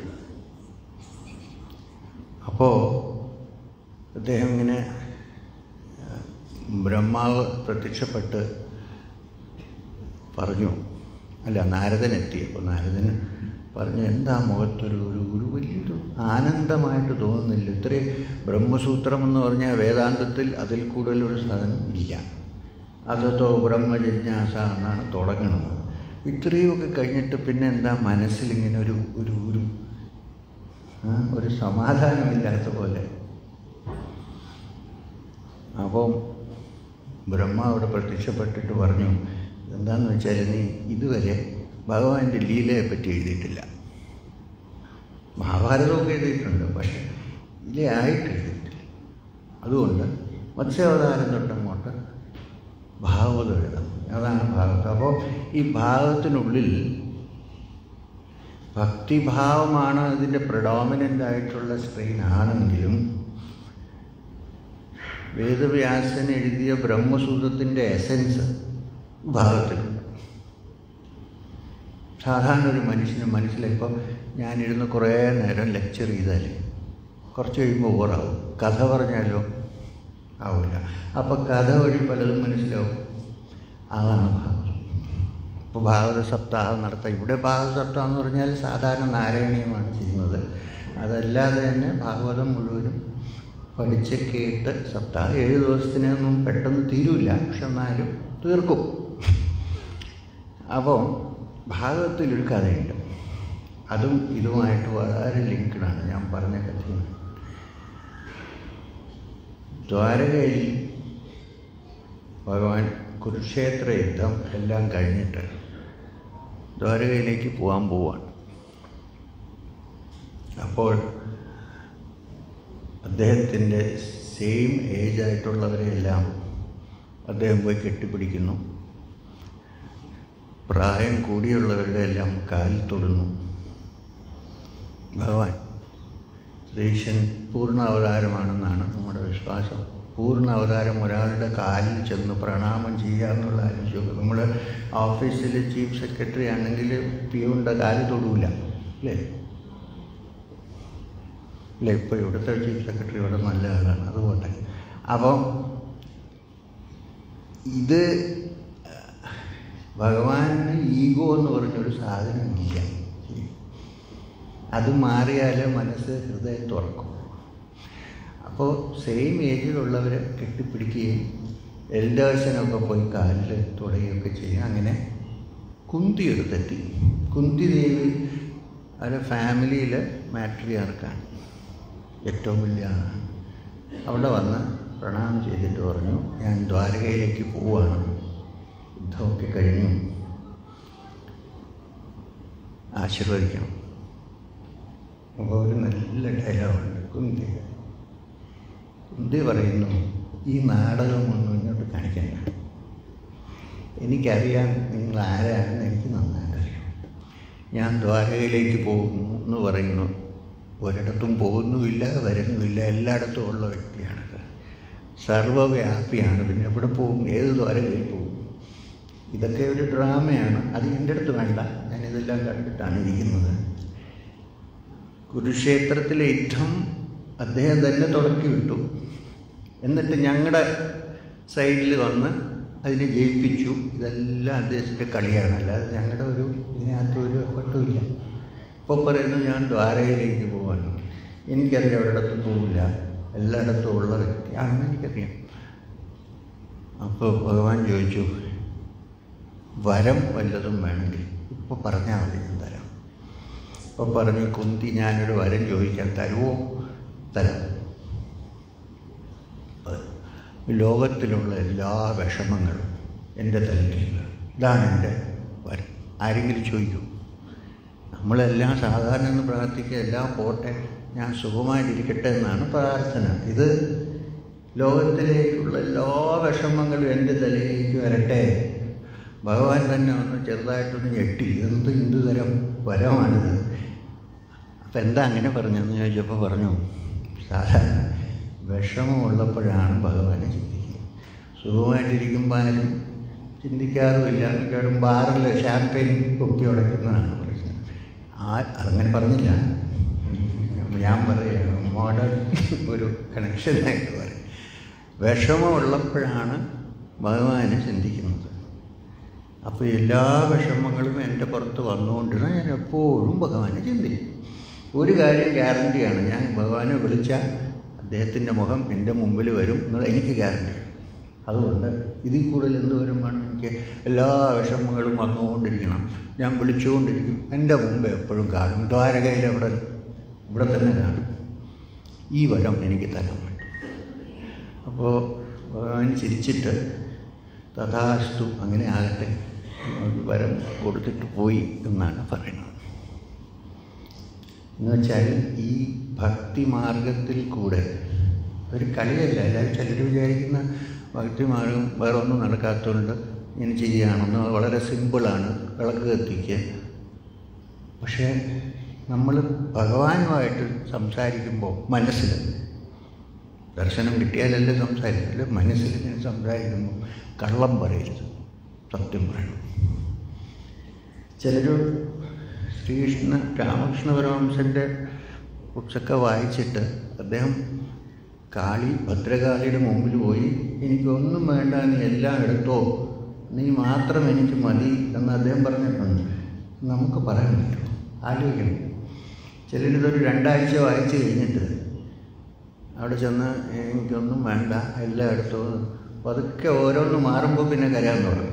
അപ്പോൾ അദ്ദേഹം ഇങ്ങനെ ആ, ബ്രഹ്മാവ് പ്രത്യക്ഷപ്പെട്ട് പറഞ്ഞു അല്ല നാരദൻ എത്തിയപ്പോൾ നാരദന് പറഞ്ഞു എന്താ മുഖത്തൊരു ഒരു ഒരു വലിയൊരു ആനന്ദമായിട്ട് തോന്നുന്നില്ല ഇത്രയും ബ്രഹ്മസൂത്രം എന്ന് പറഞ്ഞാൽ വേദാന്തത്തിൽ അതിൽ കൂടുതലൊരു സാധനം ഇല്ല അതത്തോ ബ്രഹ്മജിജ്ഞാസ എന്നാണ് തുടങ്ങുന്നത് ഇത്രയുമൊക്കെ കഴിഞ്ഞിട്ട് പിന്നെ എന്താ മനസ്സിലിങ്ങനെ ഒരു ഒരു ഒരു ആ, ഒരു സമാധാനമില്ലാത്ത പോലെ അപ്പം ബ്രഹ്മ അവിടെ പ്രത്യക്ഷപ്പെട്ടിട്ട് പറഞ്ഞു എന്താന്ന് വെച്ചാൽ നീ ഇതുവരെ ഭഗവാന്റെ ലീലയെ പറ്റി എഴുതിയിട്ടില്ല മഹാഭാരതമൊക്കെ എഴുതിയിട്ടുണ്ട് പക്ഷെ ലീലയായിട്ട് എഴുതിയിട്ടില്ല അതുകൊണ്ട് മത്സ്യാവതാരം തൊട്ടങ്ങോട്ട് ഭാഗവതം എഴുതണം അതാണ് ഭാഗവതം അപ്പോൾ ഈ ഭാഗത്തിനുള്ളിൽ ഭക്തിഭാവമാണ് ഇതിൻ്റെ പ്രഡോമിനൻ്റ് ആയിട്ടുള്ള സ്ട്രെയിൻ ആണെങ്കിലും വേദവ്യാസൻ എഴുതിയ ബ്രഹ്മസൂത്രത്തിൻ്റെ എസൻസ് ഭാഗത്തിലുണ്ട് സാധാരണ ഒരു മനുഷ്യന് മനസ്സിലിപ്പോൾ ഞാനിരുന്ന് കുറേ നേരം ലെക്ചർ ചെയ്താൽ കുറച്ച് കഴിയുമ്പോൾ ഓറാവും കഥ പറഞ്ഞാലോ ആവില്ല അപ്പോൾ കഥ വഴി പലതും മനസ്സിലാവും അതാണ് ഭാഗവതം ഇപ്പോൾ ഭാഗവത സപ്താഹം നടത്താം ഇവിടെ ഭാഗവത സപ്താഹം എന്ന് പറഞ്ഞാൽ സാധാരണ നാരായണീയമാണ് ചെയ്യുന്നത് അതല്ലാതെ തന്നെ ഭാഗവതം മുഴുവനും പഠിച്ച് കേട്ട് സപ്താഹം ഏഴ് ദിവസത്തിനൊന്നും പെട്ടെന്ന് തീരൂല പക്ഷെ എന്നാലും തീർക്കും അപ്പോൾ ഭാഗവതത്തിലൊരു കഥയുണ്ട് അതും ഇതുമായിട്ട് വളരെ ലിങ്ക്ഡാണ് ഞാൻ പറഞ്ഞ കഥയും ദ്വാരകയിൽ ഭഗവാൻ കുരുക്ഷേത്ര യുദ്ധം എല്ലാം കഴിഞ്ഞിട്ട് ദ്വാരകയിലേക്ക് പോകാൻ പോവാണ് അപ്പോൾ അദ്ദേഹത്തിൻ്റെ സെയിം ഏജ് ആയിട്ടുള്ളവരെയെല്ലാം അദ്ദേഹം പോയി കെട്ടിപ്പിടിക്കുന്നു പ്രായം കൂടിയുള്ളവരുടെ എല്ലാം കാലിൽ തൊടുന്നു ഭഗവാൻ ശ്രീശൻ പൂർണ്ണ അവതാരമാണെന്നാണ് നമ്മുടെ വിശ്വാസം പൂർണ്ണ അവതാരം ഒരാളുടെ കാലിൽ ചെന്ന് പ്രണാമം ചെയ്യുക എന്നുള്ള ആലോചിച്ചു നമ്മൾ ഓഫീസിൽ ചീഫ് സെക്രട്ടറി ആണെങ്കിൽ പിയുണ്ട കാല് തൊടൂല അല്ലേ അല്ലേ ഇപ്പോൾ ഇവിടുത്തെ ചീഫ് സെക്രട്ടറി ഇവിടെ നല്ല ആളാണ് അതുകൊണ്ട് അപ്പം ഇത് ഭഗവാന് ഈഗോ എന്ന് പറഞ്ഞൊരു സാധനമില്ല അത് മാറിയാൽ മനസ്സ് ഹൃദയം തുറക്കും അപ്പോൾ സെയിം ഏജിലുള്ളവരെ കെട്ടിപ്പിടിക്കുകയും എൽഡേഴ്സിനൊക്കെ പോയി കാലിൽ തുടയുകയൊക്കെ ചെയ്യും അങ്ങനെ കുന്തി എടുത്തെത്തി കുന്തി ദേവി അവരുടെ ഫാമിലിയിൽ മാട്രിയാർക്കാണ് ഏറ്റവും വലിയ ആളാണ് അവിടെ വന്ന് പ്രണാമം ചെയ്തിട്ട് പറഞ്ഞു ഞാൻ ദ്വാരകയിലേക്ക് പോവുകയാണ് യുദ്ധമൊക്കെ കഴിഞ്ഞു ആശീർവദിക്കണം അപ്പോൾ ഒരു നല്ല ഡയലോഗുണ്ട് കുന്തി കുന്തി പറയുന്നു ഈ നാടകമൊന്നും ഇങ്ങോട്ട് കാണിക്കണ്ട എനിക്കറിയാം നിങ്ങൾ ആരാണെന്ന് എനിക്ക് നന്നായിട്ട് അറിയാം ഞാൻ ദ്വാരകയിലേക്ക് പോകുന്നു എന്ന് പറയുന്നു ഒരിടത്തും പോകുന്നുമില്ല വരുന്നുമില്ല എല്ലായിടത്തും ഉള്ള വ്യക്തിയാണത് സർവവ്യാപിയാണ് പിന്നെ എവിടെ പോകും ഏത് ദ്വാരകയിൽ പോകും ഇതൊക്കെ ഒരു ഡ്രാമയാണ് അത് എൻ്റെ അടുത്ത് വേണ്ട ഞാനിതെല്ലാം കണ്ടിട്ടാണ് ഇരിക്കുന്നത് കുരുക്ഷേത്രത്തിലെ യുദ്ധം അദ്ദേഹം തന്നെ തുടക്കി വിട്ടു എന്നിട്ട് ഞങ്ങളുടെ സൈഡിൽ വന്ന് അതിനെ ജയിപ്പിച്ചു ഇതെല്ലാം അദ്ദേഹത്തിൻ്റെ കളിയാണ് അല്ലാതെ ഞങ്ങളുടെ ഒരു ഇതിനകത്ത് ഒരു എഫർട്ടും ഇല്ല ഇപ്പോൾ പറയുന്നു ഞാൻ ദ്വാരകയിലേക്ക് പോകാനും എനിക്കറിയാം ഒരിടത്തും പോകില്ല എല്ലായിടത്തും ഉള്ള വ്യക്തിയാണെന്ന് എനിക്കറിയാം അപ്പോൾ ഭഗവാൻ ചോദിച്ചു വരം വല്ലതും വേണമെങ്കിൽ ഇപ്പോൾ പറഞ്ഞാൽ മതി ഞാൻ തരാം അപ്പോൾ പറഞ്ഞു കുന്തി ഞാനൊരു വരം ചോദിക്കാൻ തരുമോ തരാം ലോകത്തിലുള്ള എല്ലാ വിഷമങ്ങളും എൻ്റെ തലയിലുള്ള ഇതാണ് എൻ്റെ വരം ആരെങ്കിലും ചോദിക്കൂ നമ്മളെല്ലാം സാധാരണ എന്ന് പ്രാർത്ഥിക്കുക എല്ലാം പോട്ടെ ഞാൻ സുഖമായിട്ടിരിക്കട്ടെ എന്നാണ് പ്രാർത്ഥന ഇത് ലോകത്തിലേക്കുള്ള എല്ലാ വിഷമങ്ങളും എൻ്റെ തലയിലേക്ക് വരട്ടെ ഭഗവാൻ തന്നെ ഒന്ന് ചെറുതായിട്ടൊന്ന് ഞെട്ടി എന്ത് എന്ത് തരം വരമാണിത് അപ്പം എന്താ അങ്ങനെ പറഞ്ഞെന്ന് ചോദിച്ചപ്പോൾ പറഞ്ഞു സാധാരണ വിഷമമുള്ളപ്പോഴാണ് ഭഗവാനെ ചിന്തിക്കുന്നത് സുഖമായിട്ടിരിക്കുമ്പോൾ ആരും ചിന്തിക്കാറുമില്ല മിക്കവാറും ബാറിൽ ഷാമ്പയിൻ പൊക്കി ഉടയ്ക്കുന്നതാണ് പ്രശ്നം ആ അങ്ങനെ പറഞ്ഞില്ല ഞാൻ പറയുകയാണ് മോഡേൺ ഒരു കണക്ഷനായിട്ട് പറയും വിഷമമുള്ളപ്പോഴാണ് ഭഗവാനെ ചിന്തിക്കുന്നത് അപ്പോൾ എല്ലാ വിഷമങ്ങളും എൻ്റെ പുറത്ത് വന്നുകൊണ്ടിരുന്ന ഞാൻ എപ്പോഴും ഭഗവാനെ ചിന്തിക്കും ഒരു കാര്യം ഗ്യാരണ്ടിയാണ് ഞാൻ ഭഗവാനെ വിളിച്ചാൽ അദ്ദേഹത്തിൻ്റെ മുഖം എൻ്റെ മുമ്പിൽ വരും എന്നത് എനിക്ക് ഗ്യാരണ്ടിയാണ് അതുകൊണ്ട് ഇതിൽ കൂടുതൽ എന്ത് വരുമ്പോഴാണ് എനിക്ക് എല്ലാ വിഷമങ്ങളും വന്നുകൊണ്ടിരിക്കണം ഞാൻ വിളിച്ചുകൊണ്ടിരിക്കും എൻ്റെ മുമ്പ് എപ്പോഴും കാണും ദ്വാരകയിൽ അവിടെ ഇവിടെ തന്നെ കാണും ഈ വരം എനിക്ക് തരാൻ വേണ്ടി അപ്പോൾ ഭഗവാൻ ചിരിച്ചിട്ട് തഥാസ്തു അങ്ങനെ ആകട്ടെ ഒരു വരം കൊടുത്തിട്ട് പോയി എന്നാണ് പറയുന്നത് എന്ന് വെച്ചാൽ ഈ ഭക്തി മാർഗത്തിൽ കൂടെ ഒരു കളിയല്ല എല്ലാവരും ചിലർ വിചാരിക്കുന്ന ഭക്തി മാർഗം വേറെ ഒന്നും നടക്കാത്തതുകൊണ്ട് ഇങ്ങനെ ചെയ്യുകയാണെന്ന് വളരെ സിമ്പിളാണ് വിളക്ക് കത്തിക്കുക പക്ഷേ നമ്മൾ ഭഗവാനുമായിട്ട് സംസാരിക്കുമ്പോൾ മനസ്സിൽ ദർശനം കിട്ടിയാലല്ലേ സംസാരിക്കില്ല മനസ്സിൽ ഇങ്ങനെ സംസാരിക്കുമ്പോൾ കള്ളം പറയരുത് സത്യം പറയണം ചിലർ ശ്രീകൃഷ്ണ രാമകൃഷ്ണ പരമഹംസൻ്റെ ബുക്സൊക്കെ വായിച്ചിട്ട് അദ്ദേഹം കാളി ഭദ്രകാളിയുടെ മുമ്പിൽ പോയി എനിക്കൊന്നും വേണ്ട നീ എല്ലാം എടുത്തോ നീ മാത്രം എനിക്ക് മതി എന്ന് അദ്ദേഹം പറഞ്ഞിട്ടുണ്ട് നമുക്ക് പറയാൻ പറ്റും ആലോചിക്കണം ചിലരിതൊരു രണ്ടാഴ്ച വായിച്ചു കഴിഞ്ഞിട്ട് അവിടെ ചെന്ന് എനിക്കൊന്നും വേണ്ട എല്ലാം എടുത്തു പതുക്കെ ഓരോന്ന് മാറുമ്പോൾ പിന്നെ കരയാൻ തുടങ്ങും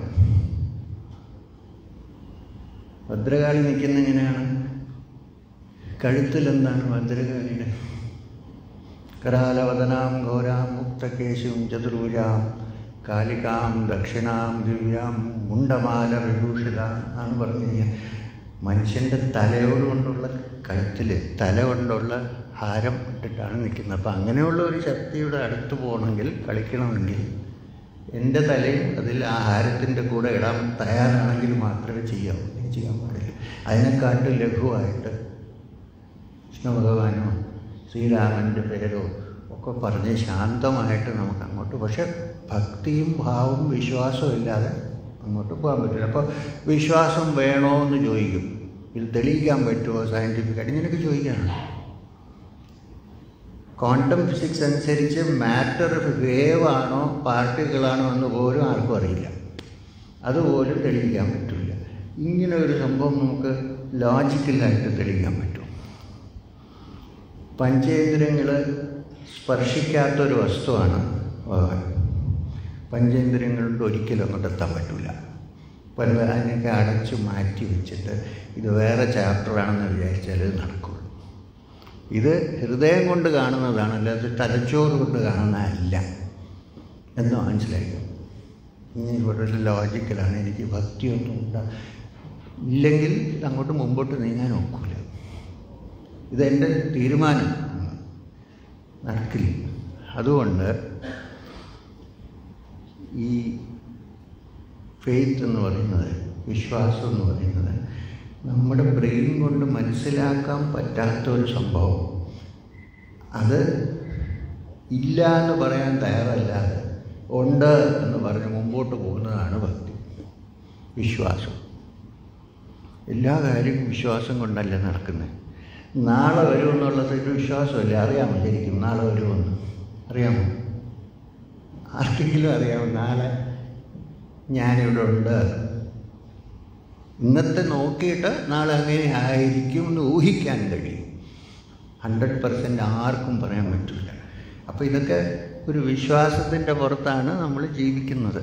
ഭദ്രകാളി നിൽക്കുന്ന എങ്ങനെയാണ് കഴുത്തിൽ എന്താണ് ഭദ്രകാളിയുടെ കരാലവദനാം ഘോരാം മുക്തകേശും ചതുർഭുജാം കാലികാം ദക്ഷിണാം ദിവ്യാം മുണ്ടമാല വിഭൂഷിത എന്നാണ് പറഞ്ഞിരിക്കുന്നത് മനുഷ്യൻ്റെ തലയോട് കൊണ്ടുള്ള കഴുത്തിൽ തല കൊണ്ടുള്ള ഹാരം ഇട്ടിട്ടാണ് നിൽക്കുന്നത് അപ്പം അങ്ങനെയുള്ള ഒരു ശക്തിയുടെ അടുത്ത് പോകണമെങ്കിൽ കളിക്കണമെങ്കിൽ എൻ്റെ തലയും അതിൽ ആ ഹാരത്തിൻ്റെ കൂടെ ഇടാൻ തയ്യാറാണെങ്കിൽ മാത്രമേ ചെയ്യാവൂ ഇനി ചെയ്യാൻ പാടില്ല അതിനെക്കാട്ട് ലഘുവായിട്ട് കൃഷ്ണ ഭഗവാനോ ശ്രീരാമൻ്റെ പേരോ ഒക്കെ പറഞ്ഞ് ശാന്തമായിട്ട് നമുക്ക് അങ്ങോട്ട് പക്ഷെ ഭക്തിയും ഭാവവും വിശ്വാസവും ഇല്ലാതെ അങ്ങോട്ട് പോകാൻ പറ്റില്ല അപ്പോൾ വിശ്വാസം വേണോ എന്ന് ചോദിക്കും ഇത് തെളിയിക്കാൻ പറ്റുമോ സയൻറ്റിഫിക്കായിട്ട് ഇങ്ങനെയൊക്കെ ചോദിക്കാനാണ് ക്വാണ്ടം ഫിസിക്സ് അനുസരിച്ച് മാറ്റർ വേവ് ആണോ പാർട്ടിക്കിളാണോ എന്ന് പോലും ആർക്കും അറിയില്ല അതുപോലും തെളിയിക്കാൻ പറ്റില്ല ഇങ്ങനെ ഒരു സംഭവം നമുക്ക് ലോജിക്കലായിട്ട് തെളിയിക്കാൻ പറ്റും പഞ്ചേന്ദ്രിയങ്ങൾ സ്പർശിക്കാത്തൊരു വസ്തുവാണ് ഭഗവാൻ പഞ്ചേന്ദ്രിയങ്ങളുടെ ഒരിക്കലും അങ്ങോട്ട് എത്താൻ പറ്റില്ല പല അതിനൊക്കെ അടച്ചു മാറ്റി വെച്ചിട്ട് ഇത് വേറെ ചാപ്റ്ററാണെന്ന് വിചാരിച്ചാൽ ഇത് നടക്കുള്ളൂ ഇത് ഹൃദയം കൊണ്ട് കാണുന്നതാണ് അല്ലാതെ തലച്ചോറ് കൊണ്ട് കാണുന്നതല്ല എന്ന് മനസ്സിലാക്കും ഇനി വളരെ ലോജിക്കലാണ് എനിക്ക് ഭക്തിയൊന്നും ഉണ്ടാ ഇല്ലെങ്കിൽ അങ്ങോട്ട് മുമ്പോട്ട് നീങ്ങാൻ ഒക്കില്ല ഇതെൻ്റെ തീരുമാനം നടക്കില്ല അതുകൊണ്ട് ഈ ഫെയ്ത്ത് എന്ന് പറയുന്നത് വിശ്വാസം എന്ന് പറയുന്നത് നമ്മുടെ ബ്രെയിൻ കൊണ്ട് മനസ്സിലാക്കാൻ പറ്റാത്ത ഒരു സംഭവം അത് ഇല്ല എന്ന് പറയാൻ തയ്യാറല്ലാതെ ഉണ്ട് എന്ന് പറഞ്ഞ് മുമ്പോട്ട് പോകുന്നതാണ് ഭക്തി വിശ്വാസം എല്ലാ കാര്യവും വിശ്വാസം കൊണ്ടല്ല നടക്കുന്നത് നാളെ വരുമെന്നുള്ളത് ഒരു വിശ്വാസമല്ലേ അറിയാമോ ശരിക്കും നാളെ വരുമെന്ന് അറിയാമോ ആർക്കെങ്കിലും അറിയാമോ നാളെ ഞാനിവിടെ ഉണ്ട് ഇന്നത്തെ നോക്കിയിട്ട് നാളെ അങ്ങനെ ആയിരിക്കും എന്ന് ഊഹിക്കാൻ കഴിയും ഹൺഡ്രഡ് പെർസെൻ്റ് ആർക്കും പറയാൻ പറ്റില്ല അപ്പോൾ ഇതൊക്കെ ഒരു വിശ്വാസത്തിൻ്റെ പുറത്താണ് നമ്മൾ ജീവിക്കുന്നത്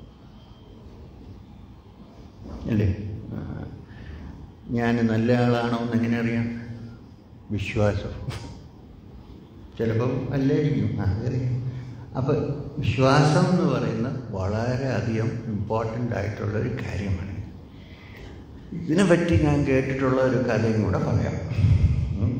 അല്ലേ ആ. ഞാൻ നല്ല ആളാണോ എന്ന് എങ്ങനെ അറിയാം വിശ്വാസം ചിലപ്പം അല്ലായിരിക്കും അതറിയാം അപ്പോൾ വിശ്വാസം എന്ന് പറയുന്നത് വളരെയധികം ഇമ്പോർട്ടൻ്റ് ആയിട്ടുള്ള ഒരു കാര്യമാണ് ഇതിനെപ്പറ്റി ഞാൻ കേട്ടിട്ടുള്ള ഒരു കഥയും കൂടെ പറയാം ഉം.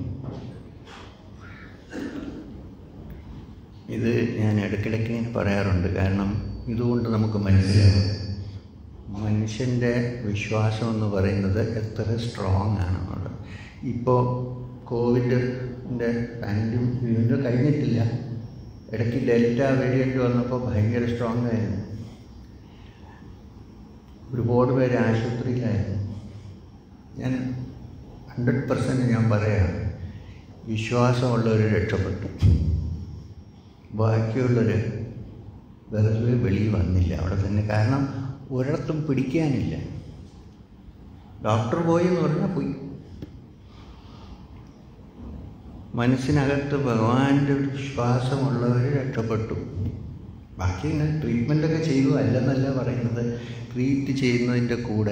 ഇത് ഞാൻ ഇടയ്ക്കിടയ്ക്ക് ഇങ്ങനെ പറയാറുണ്ട് കാരണം ഇതുകൊണ്ട് നമുക്ക് മനസ്സിലാവും മനുഷ്യൻ്റെ വിശ്വാസം എന്ന് പറയുന്നത് എത്ര സ്ട്രോങ് ആണെന്നുള്ളത് ഇപ്പോൾ കോവിഡിൻ്റെ പാൻഡും ഇതിൻ്റെ കഴിഞ്ഞിട്ടില്ല ഇടയ്ക്ക് ഡെൽറ്റ വേരിയൻ്റ് വന്നപ്പോൾ ഭയങ്കര സ്ട്രോങ് ആയിരുന്നു ഒരുപാട് പേര് ആശുപത്രിയിലായിരുന്നു ഞാൻ ഹൺഡ്രഡ് പെർസെൻറ്റ് ഞാൻ പറയാം വിശ്വാസമുള്ളവർ രക്ഷപ്പെട്ടു ബാക്കിയുള്ളവർ വെറുതെ വെളിയിൽ വന്നില്ല അവിടെ തന്നെ കാരണം ഒരിടത്തും പിടിക്കാനില്ല ഡോക്ടർ പോയി എന്ന് പറഞ്ഞാൽ പോയി മനസ്സിനകത്ത് ഭഗവാന്റെ ഒരു വിശ്വാസമുള്ളവർ രക്ഷപ്പെട്ടു ബാക്കി ഇങ്ങനെ ട്രീറ്റ്മെൻറ്റൊക്കെ ചെയ്തു അല്ലെന്നല്ല പറയുന്നത് ട്രീറ്റ് ചെയ്യുന്നതിൻ്റെ കൂടെ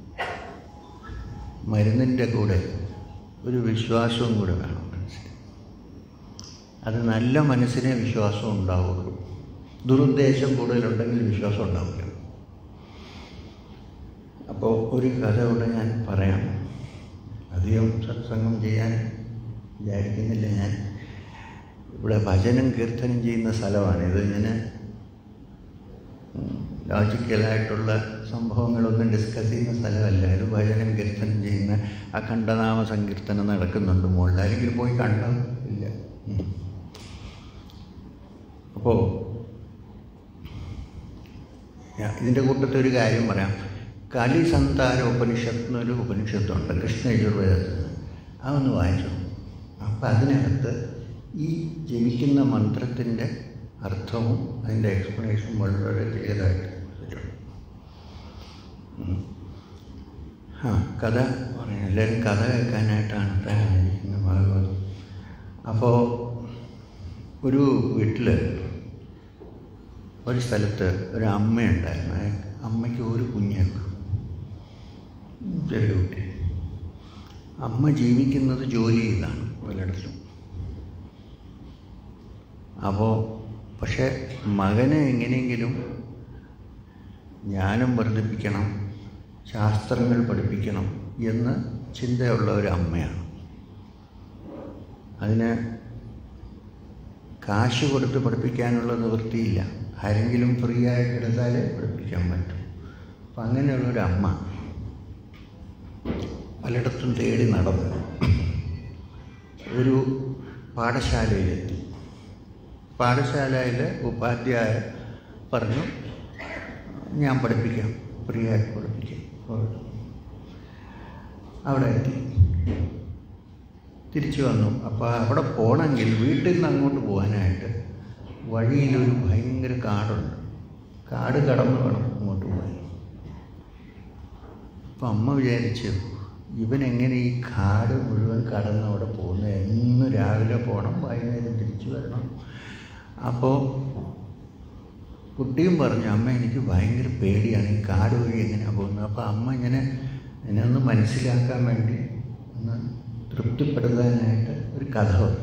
മരുന്നിൻ്റെ കൂടെ ഒരു വിശ്വാസവും കൂടെ വേണം മനസ്സിൽ അത് നല്ല മനസ്സിനെ വിശ്വാസം ഉണ്ടാവുള്ളൂ ദുരുദ്ദേശം കൂടുതലുണ്ടെങ്കിൽ വിശ്വാസം ഉണ്ടാവില്ല അപ്പോൾ ഒരു കഥ കൂടെ ഞാൻ പറയാം അധികം സത്സംഗം ചെയ്യാൻ വിചാരിക്കുന്നില്ല ഞാൻ ഇവിടെ ഭജനം കീർത്തനം ചെയ്യുന്ന സ്ഥലമാണ് ഇത് ഇങ്ങനെ ലോജിക്കലായിട്ടുള്ള സംഭവങ്ങളൊന്നും ഡിസ്കസ് ചെയ്യുന്ന സ്ഥലമല്ല ഇത് ഭജനം കീർത്തനം ചെയ്യുന്ന അഖണ്ഡനാമ സങ്കീർത്തനം നടക്കുന്നുണ്ട് മുകളിൽ ആരെങ്കിലും പോയി കണ്ടോ ഇല്ല ഉം. അപ്പോൾ ഞാൻ ഇതിൻ്റെ കൂട്ടത്തിൽ ഒരു കാര്യം പറയാം കലിസന്താര ഉപനിഷത്ത് എന്നൊരു ഉപനിഷത്തുണ്ട് കൃഷ്ണ യജുർവേദത്തിൽ അതൊന്ന് വായിച്ചു അപ്പം അതിനകത്ത് ഈ ജപിക്കുന്ന മന്ത്രത്തിൻ്റെ അർത്ഥവും അതിൻ്റെ എക്സ്പ്ലനേഷൻ വളരെ ക്ലിയറായിട്ട് കൊടുത്തിട്ടുണ്ട് ഉം. ആ കഥ പറയാം എല്ലാവരും കഥ കേൾക്കാനായിട്ടാണ് ഇരിക്കുന്നത് ഭാഗവതം അപ്പോൾ ഒരു വീട്ടിൽ ഒരു സ്ഥലത്ത് ഒരു അമ്മയുണ്ടായിരുന്നു ആ അമ്മയ്ക്ക് ഒരു കുഞ്ഞുള്ളൂ ചെറിയ കുട്ടി അമ്മ ജീവിക്കുന്നത് ജോലി ചെയ്താണ് പലയിടത്തും അപ്പോൾ പക്ഷേ മകനെ എങ്ങനെയെങ്കിലും ജ്ഞാനം വർദ്ധിപ്പിക്കണം ശാസ്ത്രങ്ങൾ പഠിപ്പിക്കണം എന്ന് ചിന്തയുള്ള ഒരു അമ്മയാണ് അതിന് കാശ് കൊടുത്ത് പഠിപ്പിക്കാനുള്ള നിവൃത്തിയില്ല ആരെങ്കിലും ഫ്രീ ആയിട്ട് എടുത്താൽ പഠിപ്പിക്കാൻ പറ്റും അപ്പം അങ്ങനെയുള്ളൊരു അമ്മ പലയിടത്തും തേടി നടന്നു ഒരു പാഠശാലയിലെത്തി പാഠശാലയിൽ ഉപാധ്യായ പറഞ്ഞു ഞാൻ പഠിപ്പിക്കാം ഫ്രീ ആയിട്ട് പഠിപ്പിക്കാം അവിടെ എത്തി തിരിച്ചു വന്നു അപ്പോൾ അവിടെ പോകണമെങ്കിൽ വീട്ടിൽ നിന്ന് അങ്ങോട്ട് പോകാനായിട്ട് വഴിയിലൊരു ഭയങ്കര കാടുണ്ട് കാട് കടന്ന് വേണം അങ്ങോട്ട് പോകാൻ അപ്പം അമ്മ വിചാരിച്ചു ഇവനെങ്ങനെ ഈ കാട് മുഴുവൻ കടന്ന് അവിടെ പോകുന്നത് എന്ന് രാവിലെ പോകണം വൈകുന്നേരം തിരിച്ചു വരണം അപ്പോൾ കുട്ടിയും പറഞ്ഞു അമ്മ എനിക്ക് ഭയങ്കര പേടിയാണ് ഈ കാട് വഴി എങ്ങനെയാണ് പോകുന്നത് അപ്പോൾ അമ്മ ഇങ്ങനെ എന്നെ ഒന്ന് മനസ്സിലാക്കാൻ വേണ്ടി ഒന്ന് തൃപ്തിപ്പെടുത്താനായിട്ട് ഒരു കഥ പറഞ്ഞു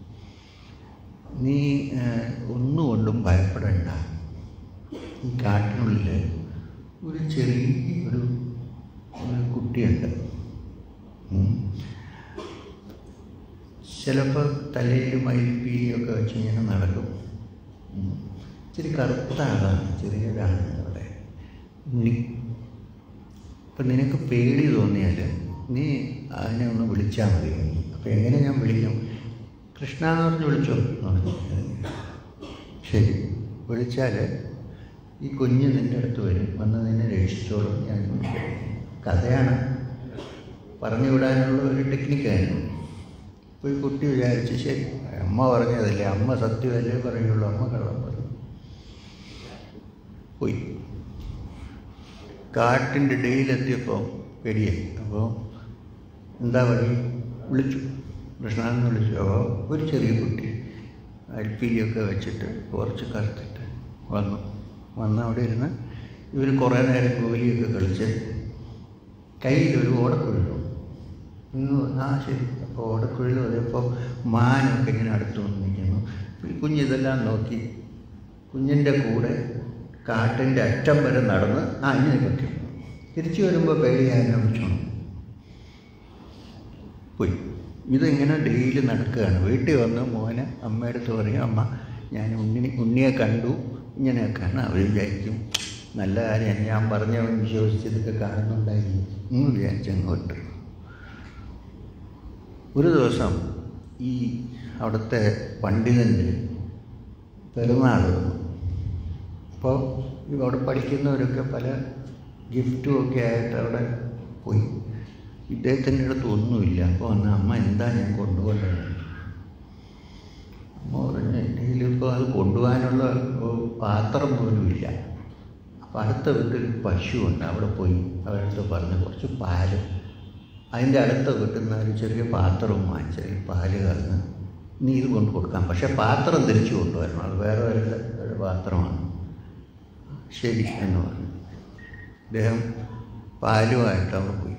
നീ ഏഹ്, ഒന്നുകൊണ്ടും ഭയപ്പെടേണ്ട ഈ കാട്ടിനുള്ളിൽ ഒരു ചെറിയ ഒരു ഒരു കുട്ടിയുണ്ട് ഉം. ചിലപ്പോൾ തലയിൽ മയിൽപ്പീലിയൊക്കെ വെച്ച് ഇങ്ങനെ നടക്കും ഉം. ഇച്ചിരി കറുത്ത ആളാണ് ചെറിയൊരാണ് അവിടെ ഉണ്ണി അപ്പം നിനക്ക് പേടി തോന്നിയാൽ നീ അതിനെ ഒന്ന് വിളിച്ചാൽ മതി അപ്പം എങ്ങനെ ഞാൻ വിളിക്കും കൃഷ്ണ എന്ന് പറഞ്ഞ് വിളിച്ചോ എന്ന് പറഞ്ഞു ശരി വിളിച്ചാൽ ഈ കുഞ്ഞ് നിൻ്റെ അടുത്ത് വരും വന്ന് നിന്നെ രക്ഷിച്ചോളും ഞാൻ കഥയാണ് പറഞ്ഞു വിടാനുള്ള ഒരു ടെക്നിക്കായിരുന്നു അപ്പോൾ ഈ കുട്ടി വിചാരിച്ച് ശരി അമ്മ പറഞ്ഞതല്ലേ അമ്മ സത്യമല്ലേ പറയുള്ളൂ അമ്മ കള്ളം പറഞ്ഞു പോയി കാട്ടിൻ്റെ ഇടയിലെത്തിയപ്പോൾ പേടിയായി അപ്പോൾ എന്താ വഴി വിളിച്ചു കൃഷ്ണനെന്ന് വിളിച്ചു അപ്പോൾ ഒരു ചെറിയ കുട്ടി അൽപ്പീലിയൊക്കെ വെച്ചിട്ട് കുറച്ച് കറുത്തിട്ട് വന്നു വന്ന് അവിടെ ഇരുന്ന് ഇവർ കുറേ നേരം ഗോലിയൊക്കെ കളിച്ച് കയ്യിലൊരു ഓടക്കുഴലും ഇന്ന് ആ ശരി അപ്പോൾ ഓടക്കുഴൽ വന്നപ്പോൾ മാനൊക്കെ ഇങ്ങനെ അടുത്ത് വന്ന് നിൽക്കുന്നു ഈ കുഞ്ഞിതെല്ലാം നോക്കി കുഞ്ഞിൻ്റെ കൂടെ കാട്ടിൻ്റെ അറ്റം വരെ നടന്ന് ആ ഇങ്ങനെ പറ്റും തിരിച്ചു വരുമ്പോൾ പേടിയാകാൻ വിളിച്ചോണം പോയി ഇതിങ്ങനെ ഡെയിലി നടക്കുകയാണ് വീട്ടിൽ വന്ന് മോനെ അമ്മയുടെ അടുത്ത് പറയും അമ്മ ഞാൻ ഉണ്ണി ഉണ്ണിയെ കണ്ടു ഇങ്ങനെയൊക്കെയാണ് അവർ വിചാരിക്കും നല്ല കാര്യം ഞാൻ പറഞ്ഞവൻ വിശ്വസിച്ച് ഇതൊക്കെ കാണുന്നുണ്ടായിരുന്നു എന്ന് വിചാരിച്ച് അങ്ങോട്ട് ഒരു ദിവസം ഈ അവിടുത്തെ പണ്ഡിതൻ്റെ പെരുന്നാൾ വന്നു അപ്പോൾ അവിടെ പഠിക്കുന്നവരൊക്കെ പല ഗിഫ്റ്റും ഒക്കെ ആയിട്ട് അവിടെ പോയി ഇദ്ദേഹത്തിൻ്റെ അടുത്ത് ഒന്നുമില്ല അപ്പോൾ വന്ന് അമ്മ എന്താ ഞാൻ കൊണ്ടുപോകേണ്ടത് അമ്മ പറഞ്ഞു എൻ്റെ കയ്യിലിപ്പോൾ അത് കൊണ്ടുപോകാനുള്ള ഒരു പാത്രം പോലും ഇല്ല അപ്പോൾ അടുത്ത വീട്ടിൽ പശുവുണ്ട് അവിടെ പോയി അവരടുത്ത് പറഞ്ഞ് കുറച്ച് പാലും അതിൻ്റെ അടുത്ത വീട്ടിൽ നിന്ന് ഒരു ചെറിയ പാത്രവും വാങ്ങിച്ച് ഈ പാല് കറന്ന് നീ ഇത് കൊണ്ട് കൊടുക്കാം പക്ഷേ പാത്രം തിരിച്ചു കൊണ്ടുവരണം അത് വേറെ ഒരു ഒരു പാത്രമാണ് ശരി എന്ന് പറഞ്ഞു അദ്ദേഹം പാലുമായിട്ട് അവിടെ പോയി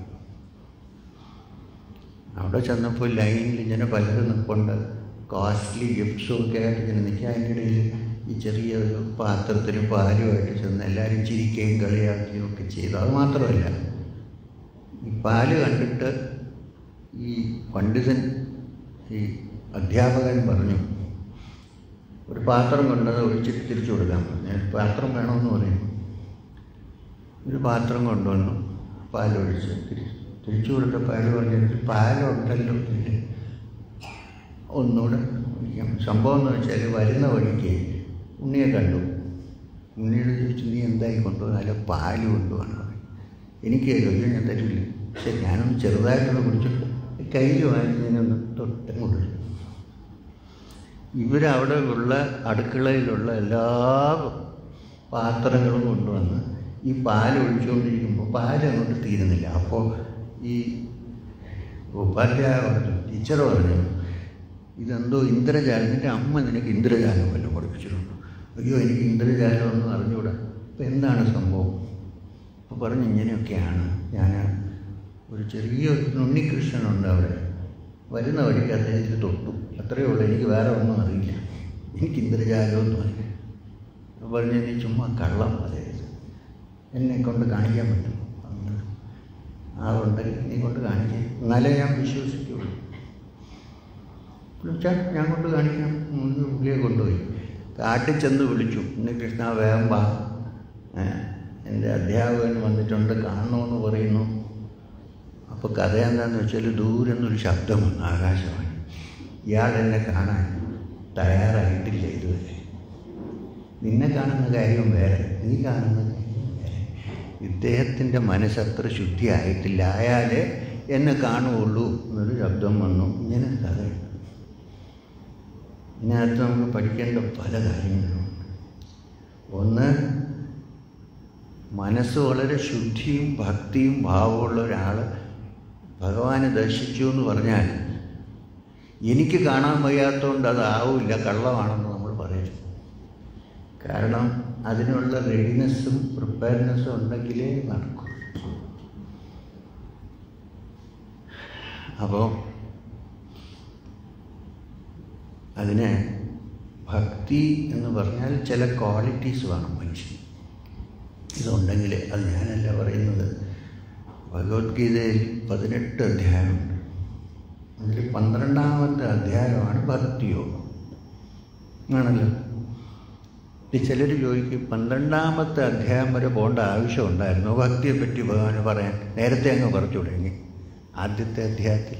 അവിടെ ചെന്നപ്പോൾ ലൈനിൽ ഇങ്ങനെ പലരും നിൽപ്പുണ്ട് കോസ്റ്റ്ലി ഗിഫ്റ്റ്സും ഒക്കെ ആയിട്ട് ഇങ്ങനെ നിൽക്കുക അതിൻ്റെ ഇടയിൽ ഈ ചെറിയ ഒരു പാത്രത്തിൽ പാലുമായിട്ട് ചെന്ന് എല്ലാവരും ചിരിക്കുകയും കളിയാക്കുകയും ഒക്കെ ചെയ്തു അത് മാത്രമല്ല ഈ പാല് കണ്ടിട്ട് ഈ പണ്ഡിതൻ ഈ അധ്യാപകൻ പറഞ്ഞു ഒരു പാത്രം കൊണ്ടത് ഒഴിച്ചിട്ട് തിരിച്ചു കൊടുക്കാൻ പറഞ്ഞു "ഞാൻ പാത്രം വേണമെന്ന് പറയും ഒരു പാത്രം കൊണ്ടുവന്നു പാലൊഴിച്ച് തിരിച്ച് തിരിച്ചു കൊടുത്ത പാല് പറഞ്ഞിട്ട് പാലുണ്ടല്ലോ ഇതിൽ ഒന്നുകൂടെ ഒഴിക്കാം സംഭവം എന്ന് വെച്ചാൽ വരുന്ന വഴിക്ക് ഉണ്ണിയെ കണ്ടു ഉണ്ണിയോട് ചോദിച്ചു നീ എന്തായി കൊണ്ടുപോകുന്നത് അല്ല പാല് കൊണ്ടുപോകണം എനിക്ക് അയ്യോ ഞാൻ തരില്ല പക്ഷെ ഞാനൊന്ന് ചെറുതായിട്ടൊന്ന് കുടിച്ചിട്ട് കയ്യിൽ വാങ്ങിച്ചതിനൊന്ന് തൊട്ടും കൊടുത്തു ഇവരവിടെ ഉള്ള അടുക്കളയിലുള്ള എല്ലാ പാത്രങ്ങളും കൊണ്ടുവന്ന് ഈ പാല് ഒഴിച്ചുകൊണ്ടിരിക്കുമ്പോൾ പാല് അങ്ങോട്ട് തീരുന്നില്ല അപ്പോൾ ഈ ഉപാധ്യായ പറഞ്ഞു ടീച്ചർ പറഞ്ഞു ഇതെന്തോ ഇന്ദ്രജാലം നിൻ്റെ അമ്മ നിനക്ക് ഇന്ദ്രജാലം വല്ലതും പഠിപ്പിച്ചിട്ടുണ്ടോ അയ്യോ എനിക്ക് ഇന്ദ്രജാലം ഒന്നും അറിഞ്ഞുകൂടാ അപ്പം എന്താണ് സംഭവം അപ്പോൾ പറഞ്ഞു ഇങ്ങനെയൊക്കെയാണ് ഞാൻ ഒരു ചെറിയ ഉണ്ണികൃഷ്ണനുണ്ട് അവിടെ വരുന്ന വഴിക്ക് അദ്ദേഹത്തിൽ തൊട്ടു അത്രയേ ഉള്ളൂ എനിക്ക് വേറെ ഒന്നും അറിയില്ല എനിക്ക് ഇന്ദ്രജാലമൊന്നും അറിയില്ല അപ്പോൾ പറഞ്ഞു നീ ചുമ്മാ കള്ളം പറയരുത് എന്നെ കൊണ്ട് കാണിക്കാൻ പറ്റും അങ്ങനെ ആളുണ്ടെങ്കിൽ നീ കൊണ്ട് കാണിക്കുക എന്നാലേ ഞാൻ വിശ്വസിക്കുള്ളൂ വിളിച്ചാൽ ഞാൻ കൊണ്ട് കാണിക്കാം എന്ന് പുള്ളിയെ കൊണ്ടുപോയി കാട്ടിൽ ചെന്ന് വിളിച്ചു ഇന്ന് കൃഷ്ണ വേഗം വാ ഏ, എൻ്റെ അധ്യാപകൻ വന്നിട്ടുണ്ട് കാണണമെന്ന് പറയുന്നു അപ്പോൾ കഥ എന്താണെന്ന് വെച്ചാൽ ദൂരെ നിന്നൊരു ശബ്ദം വന്നു ആകാശവാണി ഇയാൾ എന്നെ കാണാൻ തയ്യാറായിട്ടില്ല ഇതുവരെ നിന്നെ കാണുന്ന കാര്യം വേറെ നീ കാണുന്ന കാര്യം വേറെ ഇദ്ദേഹത്തിൻ്റെ മനസ്സത്ര ശുദ്ധിയായിട്ടില്ല ആയാലേ എന്നെ കാണുകയുള്ളൂ എന്നൊരു ശബ്ദം വന്നു ഇങ്ങനെ കഥയുണ്ട് ഇതിനകത്ത് നമുക്ക് പഠിക്കേണ്ട പല കാര്യങ്ങളുമുണ്ട് ഒന്ന് മനസ്സ് വളരെ ശുദ്ധിയും ഭക്തിയും ഭാവമുള്ള ഒരാൾ ഭഗവാനെ ദർശിച്ചു എന്ന് പറഞ്ഞാൽ എനിക്ക് കാണാൻ വയ്യാത്തതുകൊണ്ട് അതാവില്ല കള്ളമാണെന്ന് നമ്മൾ പറയരുത് കാരണം അതിനുള്ള റെഡിനെസ്സും പ്രിപ്പയർനെസ്സും ഉണ്ടെങ്കിലേ നടക്കൂ അപ്പോൾ അതിന് ഭക്തി എന്ന് പറഞ്ഞാൽ ചില ക്വാളിറ്റീസ് വേണം മനുഷ്യൻ ഇതുണ്ടെങ്കിൽ അത് ഞാനല്ല പറയുന്നത് ഭഗവത്ഗീതയിൽ പതിനെട്ട് അധ്യായമുണ്ട് അതിൽ പന്ത്രണ്ടാമത്തെ അധ്യായമാണ് ഭക്തിയോഗം ആണല്ലോ ഈ ചിലർ ചോദിക്കും പന്ത്രണ്ടാമത്തെ അധ്യായം വരെ പോകേണ്ട ആവശ്യമുണ്ടായിരുന്നു ഭക്തിയെപ്പറ്റി ഭഗവാന് പറയാൻ നേരത്തെ അങ്ങ് പറഞ്ഞു തുടങ്ങി ആദ്യത്തെ അധ്യായത്തിൽ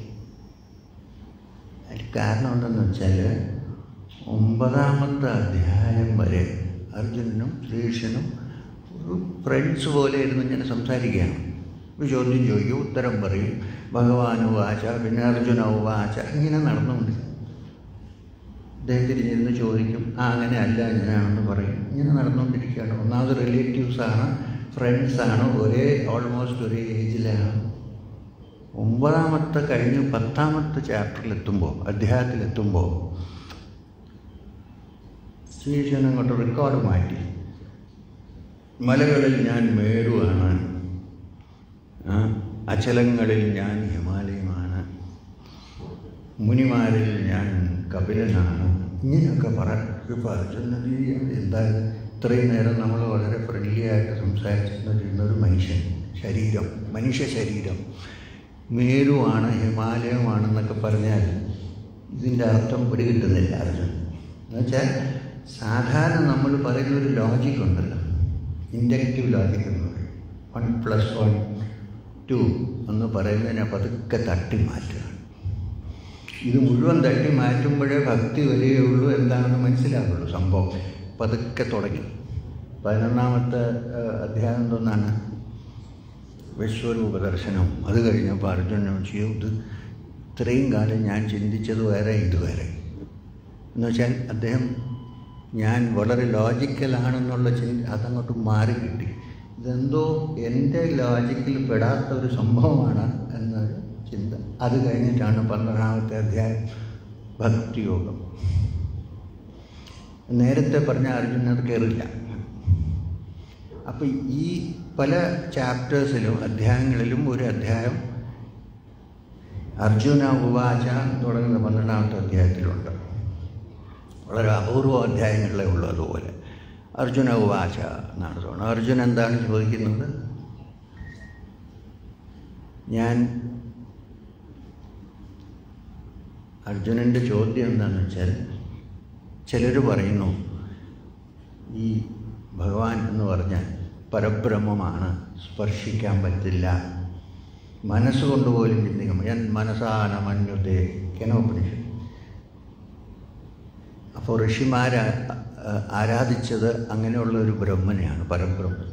അതിന് കാരണം എന്തെന്ന് വെച്ചാൽ ഒമ്പതാമത്തെ അധ്യായം വരെ അർജുനനും ശ്രീകൃഷ്ണനും ഒരു ഫ്രണ്ട്സ് പോലെ ഇരുന്ന് ഇങ്ങനെ സംസാരിക്കുകയാണ് ഒരു ചോദ്യം ചോദിക്കും ഉത്തരം പറയും ഭഗവാൻ ഉവാച പിന്നെ അർജുന ഉവാച ഇങ്ങനെ നടന്നുകൊണ്ട് അദ്ദേഹം തിരിഞ്ഞിരുന്ന് ചോദിക്കും ആ അങ്ങനെ അല്ല ഇങ്ങനെയാണെന്ന് പറയും ഇങ്ങനെ നടന്നുകൊണ്ടിരിക്കുകയാണ് ഒന്നാമത് റിലേറ്റീവ്സാണ് ഫ്രണ്ട്സാണ് ഒരേ ഓൾമോസ്റ്റ് ഒരേ ഏജിലാണ് ഒമ്പതാമത്തെ കഴിഞ്ഞ് പത്താമത്തെ ചാപ്റ്ററിലെത്തുമ്പോൾ അധ്യായത്തിലെത്തുമ്പോൾ ശ്രീകൃഷ്ണൻ അങ്ങോട്ട് റെക്കോർഡ് മാറ്റി മലകളിൽ ഞാൻ മേരുവാണ് ആ, അചലങ്ങളിൽ ഞാൻ ഹിമാലയമാണ് മുനിമാരിൽ ഞാൻ കപിലനാണ് ഇങ്ങനെയൊക്കെ പറഞ്ഞു അർജുനൻ എന്താ ഇത്രയും നേരം നമ്മൾ വളരെ ഫ്രണ്ട്ലി ആയിട്ട് സംസാരിച്ചിരുന്ന ഒരു മനുഷ്യൻ ശരീരം മനുഷ്യ ശരീരം മേരുവാണ് ഹിമാലയമാണെന്നൊക്കെ പറഞ്ഞാൽ ഇതിൻ്റെ അർത്ഥം പിടികിട്ടുന്നില്ല അർജുൻ എന്നുവെച്ചാൽ സാധാരണ നമ്മൾ പറയുന്ന ഒരു ലോജിക് ഉണ്ടല്ലോ ഇൻഡക്റ്റീവ് ലോജിക് എന്ന് പറയും വൺ പ്ലസ് വൺ ടു എന്ന് പറയുന്നതിനെ പതുക്കെ തട്ടി മാറ്റുകയാണ് ഇത് മുഴുവൻ തട്ടി മാറ്റുമ്പോഴേ ഭക്തി വരികയുള്ളൂ എന്താണെന്ന് മനസ്സിലാകുള്ളൂ സംഭവം പതുക്കെ തുടങ്ങി പതിനൊന്നാമത്തെ ആ, അധ്യായം എന്തൊന്നാണ് വിശ്വരൂപ ദർശനം അത് കഴിഞ്ഞപ്പോൾ അർജുനൻ ചെയ്യും ഇത് ഇത്രയും കാലം ഞാൻ ചിന്തിച്ചത് വേറെ ഇത് വേറെ എന്ന് വെച്ചാൽ അദ്ദേഹം ഞാൻ വളരെ ലോജിക്കലാണെന്നുള്ള ചിന്ത അതങ്ങോട്ട് മാറി കിട്ടി ഇതെന്തോ എൻ്റെ ലോജിക്കിൽ പെടാത്ത ഒരു സംഭവമാണ് എന്നൊരു ചിന്ത അത് കഴിഞ്ഞിട്ടാണ് പന്ത്രണ്ടാമത്തെ അധ്യായം ഭക്തിയോഗം നേരത്തെ പറഞ്ഞ അർജുനൻ അത് കയറില്ല അപ്പോൾ ഈ പല ചാപ്റ്റേഴ്സിലും അധ്യായങ്ങളിലും ഒരു അധ്യായം അർജുന ഉവാച തുടങ്ങുന്ന പന്ത്രണ്ടാമത്തെ അധ്യായത്തിലുണ്ട് വളരെ അപൂർവ അധ്യായങ്ങളിലേ ഉള്ളൂ അതുപോലെ അർജുന ഉവാച എന്നാണ് തോന്നുന്നത് അർജുൻ എന്താണ് ചോദിക്കുന്നത് ഞാൻ അർജുനൻ്റെ ചോദ്യം എന്താണെന്ന് വെച്ചാൽ ചിലർ പറയുന്നു ഈ ഭഗവാൻ എന്ന് പറഞ്ഞാൽ പരബ്രഹ്മമാണ് സ്പർശിക്കാൻ പറ്റില്ല മനസ്സുകൊണ്ട് പോലും ചിന്തിക്കും ഞാൻ മനസ്സാന മഞ്ഞുതേ കെനോപനിഷത്ത് അപ്പോൾ ഋഷിമാർ ആരാധിച്ചത് അങ്ങനെയുള്ള ഒരു ബ്രഹ്മനെയാണ് പരബ്രഹ്മം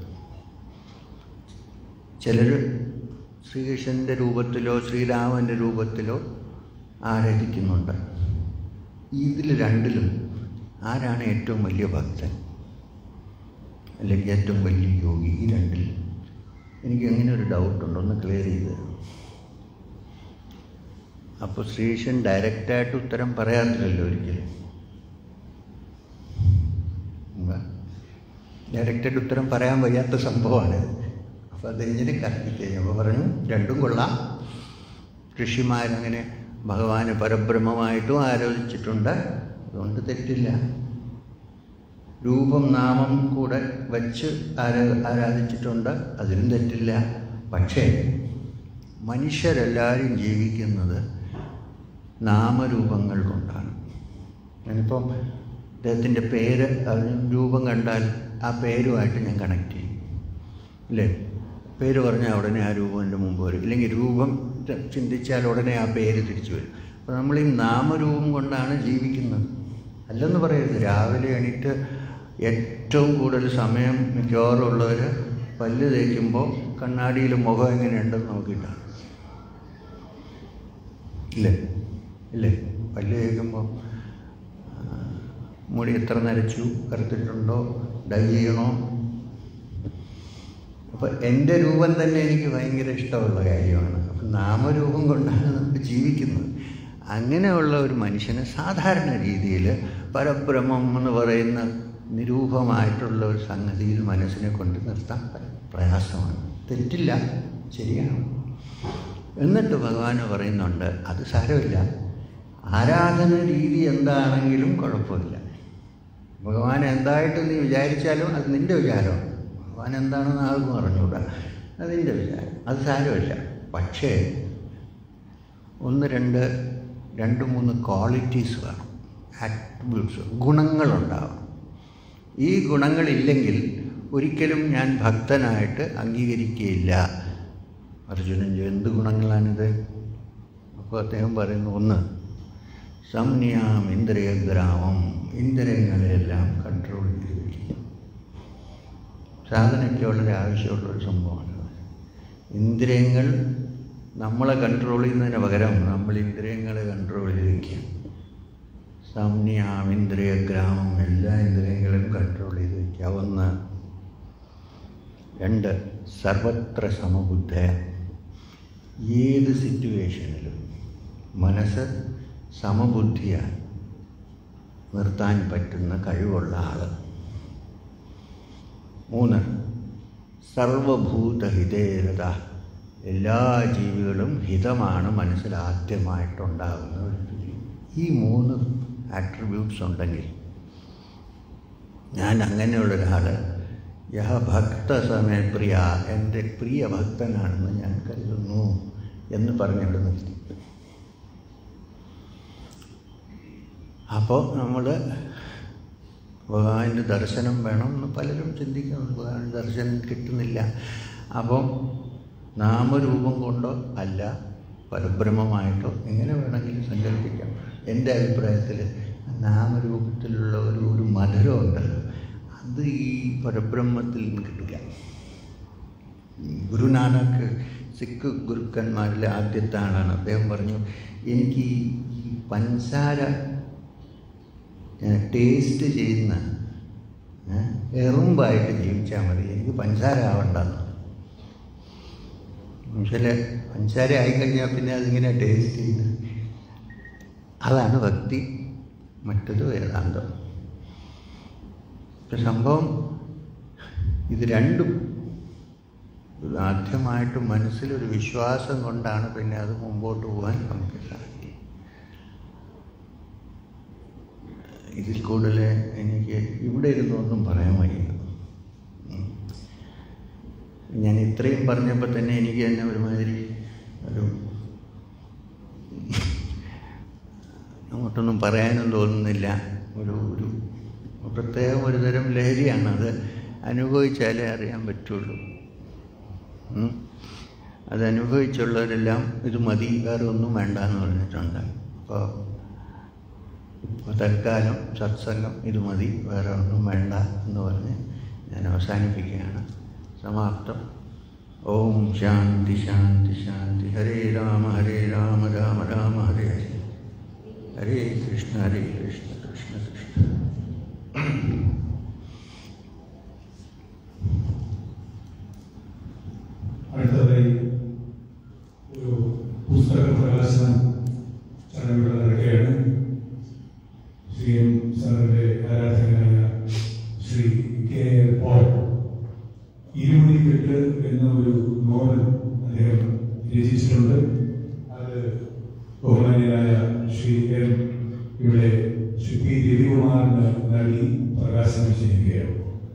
ചിലർ ശ്രീകൃഷ്ണൻ്റെ രൂപത്തിലോ ശ്രീരാമൻ്റെ രൂപത്തിലോ ആരാധിക്കുന്നുണ്ട് ഇതിൽ രണ്ടിലും ആരാണ് ഏറ്റവും വലിയ ഭക്തൻ അല്ലെങ്കിൽ ഏറ്റവും വലിയ യോഗി ഈ രണ്ടിൽ എനിക്ക് അങ്ങനെ ഒരു ഡൗട്ടുണ്ട് ഒന്ന് ക്ലിയർ ചെയ്ത് തരണം. അപ്പോൾ ശ്രീകൃഷ്ണൻ ഡയറക്റ്റായിട്ട് ഉത്തരം പറയാറില്ലല്ലോ ഒരിക്കലും ഡയറക്റ്റായിട്ട് ഉത്തരം പറയാൻ വയ്യാത്ത സംഭവമാണ് അപ്പോൾ അദ്ദേഹത്തിന് കറക്കി കഴിഞ്ഞപ്പോൾ പറഞ്ഞു രണ്ടും കൊള്ളാം ഋഷിമാരങ്ങനെ ഭഗവാനെ പരബ്രഹ്മമായിട്ടും ആരോപിച്ചിട്ടുണ്ട് അതുകൊണ്ട് തെറ്റില്ല രൂപം നാമം കൂടെ വച്ച് ആരാ ആരാധിച്ചിട്ടുണ്ട് അതിനും തെറ്റില്ല പക്ഷേ മനുഷ്യരെല്ലാവരും ജീവിക്കുന്നത് നാമരൂപങ്ങൾ കൊണ്ടാണ് ഞാനിപ്പം അദ്ദേഹത്തിൻ്റെ പേര് അതിന് രൂപം കണ്ടാൽ ആ പേരുമായിട്ട് ഞാൻ കണക്ട് ചെയ്യും ഇല്ലേ പേര് പറഞ്ഞാൽ ഉടനെ ആ രൂപം എൻ്റെ മുമ്പ് വരും ഇല്ലെങ്കിൽ രൂപം ച- ചിന്തിച്ചാൽ ഉടനെ ആ പേര് തിരിച്ചു വരും അപ്പോൾ നമ്മൾ ഈ നാമരൂപം കൊണ്ടാണ് ജീവിക്കുന്നത് അല്ലെന്ന് പറയരുത് രാവിലെ എണീറ്റ് ഏറ്റവും കൂടുതൽ സമയം മിക്കവാറും ഉള്ളവർ പല്ല് തേക്കുമ്പോൾ കണ്ണാടിയിൽ മുഖം എങ്ങനെയുണ്ടെന്ന് നോക്കിയിട്ടാണ് ഇല്ലേ ഇല്ലേ പല്ല് തേക്കുമ്പോൾ ആ, മുടി എത്ര നരച്ചു കറുത്തിട്ടുണ്ടോ ഡൈ ചെയ്യണോ അപ്പോൾ എൻ്റെ രൂപം തന്നെ എനിക്ക് ഭയങ്കര ഇഷ്ടമുള്ള കാര്യമാണ് അപ്പം നാമരൂപം കൊണ്ടാണ് നമ്മൾ ജീവിക്കുന്നത് അങ്ങനെയുള്ള ഒരു മനുഷ്യനെ സാധാരണ രീതിയിൽ പരബ്രഹ്മം എന്ന് പറയുന്ന നിരൂപമായിട്ടുള്ള ഒരു സംഗതിയിൽ മനസ്സിനെ കൊണ്ട് നിർത്താൻ പ- പ്രയാസമാണ് തെറ്റില്ല ശരിയാണ് എന്നിട്ട് ഭഗവാൻ പറയുന്നുണ്ട് അത് സാരമില്ല ആരാധന രീതി എന്താണെങ്കിലും കുഴപ്പമില്ല ഭഗവാൻ എന്തായിട്ട് നീ വിചാരിച്ചാലും അത് നിൻ്റെ വിചാരമാണ് ഭഗവാൻ എന്താണെന്ന് ആർക്കും അറിഞ്ഞൂടാ അതിൻ്റെ വിചാരം അത് സാരമില്ല പക്ഷേ ഒന്ന് രണ്ട് രണ്ട് മൂന്ന് ക്വാളിറ്റീസ് വേണം ആട്രിബ്യൂട്ട്സ് ഗുണങ്ങളുണ്ടാവണം ഈ ഗുണങ്ങളില്ലെങ്കിൽ ഒരിക്കലും ഞാൻ ഭക്തനായിട്ട് അംഗീകരിക്കുകയില്ല അർജുനൻ ചോ- എന്ത് ഗുണങ്ങളാണിത് അപ്പോൾ അദ്ദേഹം പറയുന്നു ഒന്ന് സംനിയാം ഇന്ദ്രിയഗ്രാമം ഇന്ദ്രിയങ്ങളെല്ലാം കൺട്രോൾ ചെയ്ത് വയ്ക്കുക സാധനയ്ക്ക് വളരെ ആവശ്യമുള്ളൊരു സംഭവമാണ് ഇന്ദ്രിയങ്ങൾ നമ്മളെ കൺട്രോൾ ചെയ്യുന്നതിന് പകരം നമ്മൾ ഇന്ദ്രിയങ്ങളെ കൺട്രോൾ ചെയ്ത് വയ്ക്കുക സംനിയാം ഇന്ദ്രിയഗ്രാമം എല്ലാ ഇന്ദ്രിയങ്ങളും കൺട്രോൾ ചെയ്ത് വയ്ക്കുക ഒന്ന് രണ്ട് സർവത്ര സമബുദ്ധ ഏത് സിറ്റുവേഷനിലും മനസ്സ് സമബുദ്ധിയായി നിർത്താൻ പറ്റുന്ന കഴിവുള്ള ആൾ മൂന്ന് സർവഭൂതഹിതേരത എല്ലാ ജീവികളും ഹിതമാണ് മനസ്സിൽ ആദ്യമായിട്ടുണ്ടാകുന്ന ഒരു ഫീലിംഗ് ഈ മൂന്ന് ആട്രിബ്യൂട്ട്സ് ഉണ്ടെങ്കിൽ ഞാൻ അങ്ങനെയുള്ള ഒരാൾ യഹ ഭക്തസമയ പ്രിയ എൻ്റെ പ്രിയ ഭക്തനാണെന്ന് ഞാൻ കരുതുന്നു എന്ന് പറഞ്ഞിട്ട് നിർത്തി അപ്പോൾ നമ്മൾ ഭഗവാന്റെ ദർശനം വേണം എന്ന് പലരും ചിന്തിക്കുന്നുണ്ട് ഭഗവാൻ ദർശനം കിട്ടുന്നില്ല അപ്പം നാമരൂപം കൊണ്ടോ അല്ല പരബ്രഹ്മമായിട്ടോ എങ്ങനെ വേണമെങ്കിലും സങ്കല്പിക്കാം എൻ്റെ അഭിപ്രായത്തിൽ നാമരൂപത്തിലുള്ള ഒരു ഒരു മധുരം ഉണ്ടല്ലോ അത് ഈ പരബ്രഹ്മത്തിൽ നിന്ന് കിട്ടില്ല ഗുരുനാനക്ക് സിഖ് ഗുരുക്കന്മാരിലെ ആദ്യത്തെ ആളാണ് അദ്ദേഹം പറഞ്ഞു എനിക്ക് ഈ ഈ പഞ്ചസാര ടേസ്റ്റ് ചെയ്യുന്ന ഏ, എറുമ്പായിട്ട് ജീവിച്ചാൽ മതി എനിക്ക് പഞ്ചസാര ആവണ്ടെന്ന് പക്ഷേ പഞ്ചസാര ആയിക്കഴിഞ്ഞാൽ പിന്നെ അതിങ്ങനെ ടേസ്റ്റ് ചെയ്യുന്നത് അതാണ് ഭക്തി മറ്റത് വേദാന്തം ഇപ്പം സംഭവം ഇത് രണ്ടും ഇത് ആദ്യമായിട്ട് മനസ്സിലൊരു വിശ്വാസം കൊണ്ടാണ് പിന്നെ അത് മുമ്പോട്ട് പോകാൻ നമുക്ക് സാധിക്കും ഇതിൽ കൂടുതൽ എനിക്ക് ഇവിടെ ഇരുന്നൊന്നും പറയാൻ വയ്യ ഉം. ഞാൻ ഇത്രയും പറഞ്ഞപ്പോൾ തന്നെ എനിക്ക് തന്നെ ഒരുമാതിരി ഒരു അങ്ങോട്ടൊന്നും പറയാനും തോന്നുന്നില്ല ഒരു ഒരു പ്രത്യേകം ഒരു തരം ലഹരിയാണ് അത് അനുഭവിച്ചാലേ അറിയാൻ പറ്റുള്ളൂ ഉം. അത് അനുഭവിച്ചുള്ളവരെല്ലാം ഇത് മതി വേറെ ഒന്നും വേണ്ട എന്ന് പറഞ്ഞിട്ടുണ്ട് അപ്പോൾ ഇപ്പോൾ തൽക്കാലം സത്സംഗം ഇത് മതി വേറെ ഒന്നും വേണ്ട എന്ന് പറഞ്ഞ് ഞാൻ അവസാനിപ്പിക്കുകയാണ് സമാപ്തം ഓം ശാന്തി ശാന്തി ശാന്തി ഹരേ രാമ ഹരേ രാമ രാമ രാമ ഹരേ ഹരേ ഹരേ കൃഷ്ണ ഹരേ കൃഷ്ണ കൃഷ്ണ കൃഷ്ണ അടുത്തതായി ഒരു പുസ്തക പ്രകാശനം ചടങ്ങുകൾ നടക്കുകയാണ് ശ്രീ എം സാറിന്റെ ആരാധകനായ ശ്രീ കെ എൽ പോൾ ഇരുമുടിക്കെട്ട് എന്ന ഒരു നോവൽ അദ്ദേഹം രചിച്ചിട്ടുണ്ട് അത് ബഹുമാന്യനായ ശ്രീ എം ഇവിടെ ശ്രീ പി രവികുമാറിന് നൽകി പ്രകാശനം ചെയ്യുകയാണ്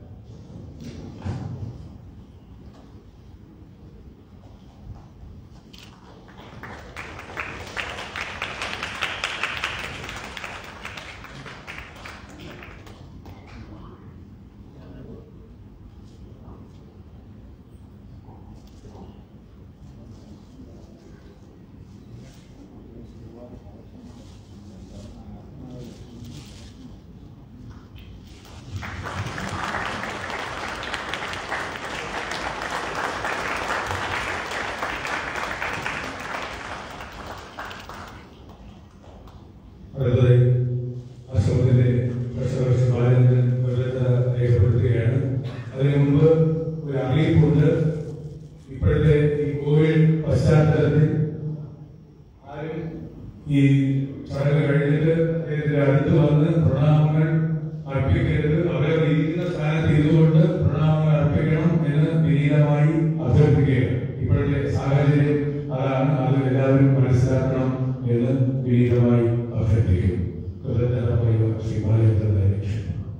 അടുത്തതായി അശോകന്റെ കർഷക ബാലചന്ദ്രൻ വെറുതെ രേഖപ്പെടുത്തുകയാണ് അതിനു മുമ്പ് ഒരു അറിയിപ്പുണ്ട് ഇപ്പോഴത്തെ ഈ കോവിഡ് പശ്ചാത്തലത്തിൽ ആരും ഈ ചടങ്ങ് കഴിഞ്ഞിട്ട് അദ്ദേഹത്തിന്റെ അടുത്ത് വന്ന് പ്രണാമങ്ങൾ അർപ്പിക്കരുത് അവർ ഇരിക്കുന്ന സ്ഥാനത്ത് ഇതുകൊണ്ട് പ്രണാമങ്ങൾ അർപ്പിക്കണം എന്ന് വിനീതമായി അഭ്യർത്ഥിക്കുകയാണ് ഇപ്പോഴത്തെ സാഹചര്യം അതാണ് അത് എല്ലാവരും മനസ്സിലാക്കണം എന്ന് വിനീതമായി അഭ്യർത്ഥിക്കുന്നു കൃതജ്ഞത പറയുക ശ്രീ ബാലേന്ദ്രനായിരിക്കും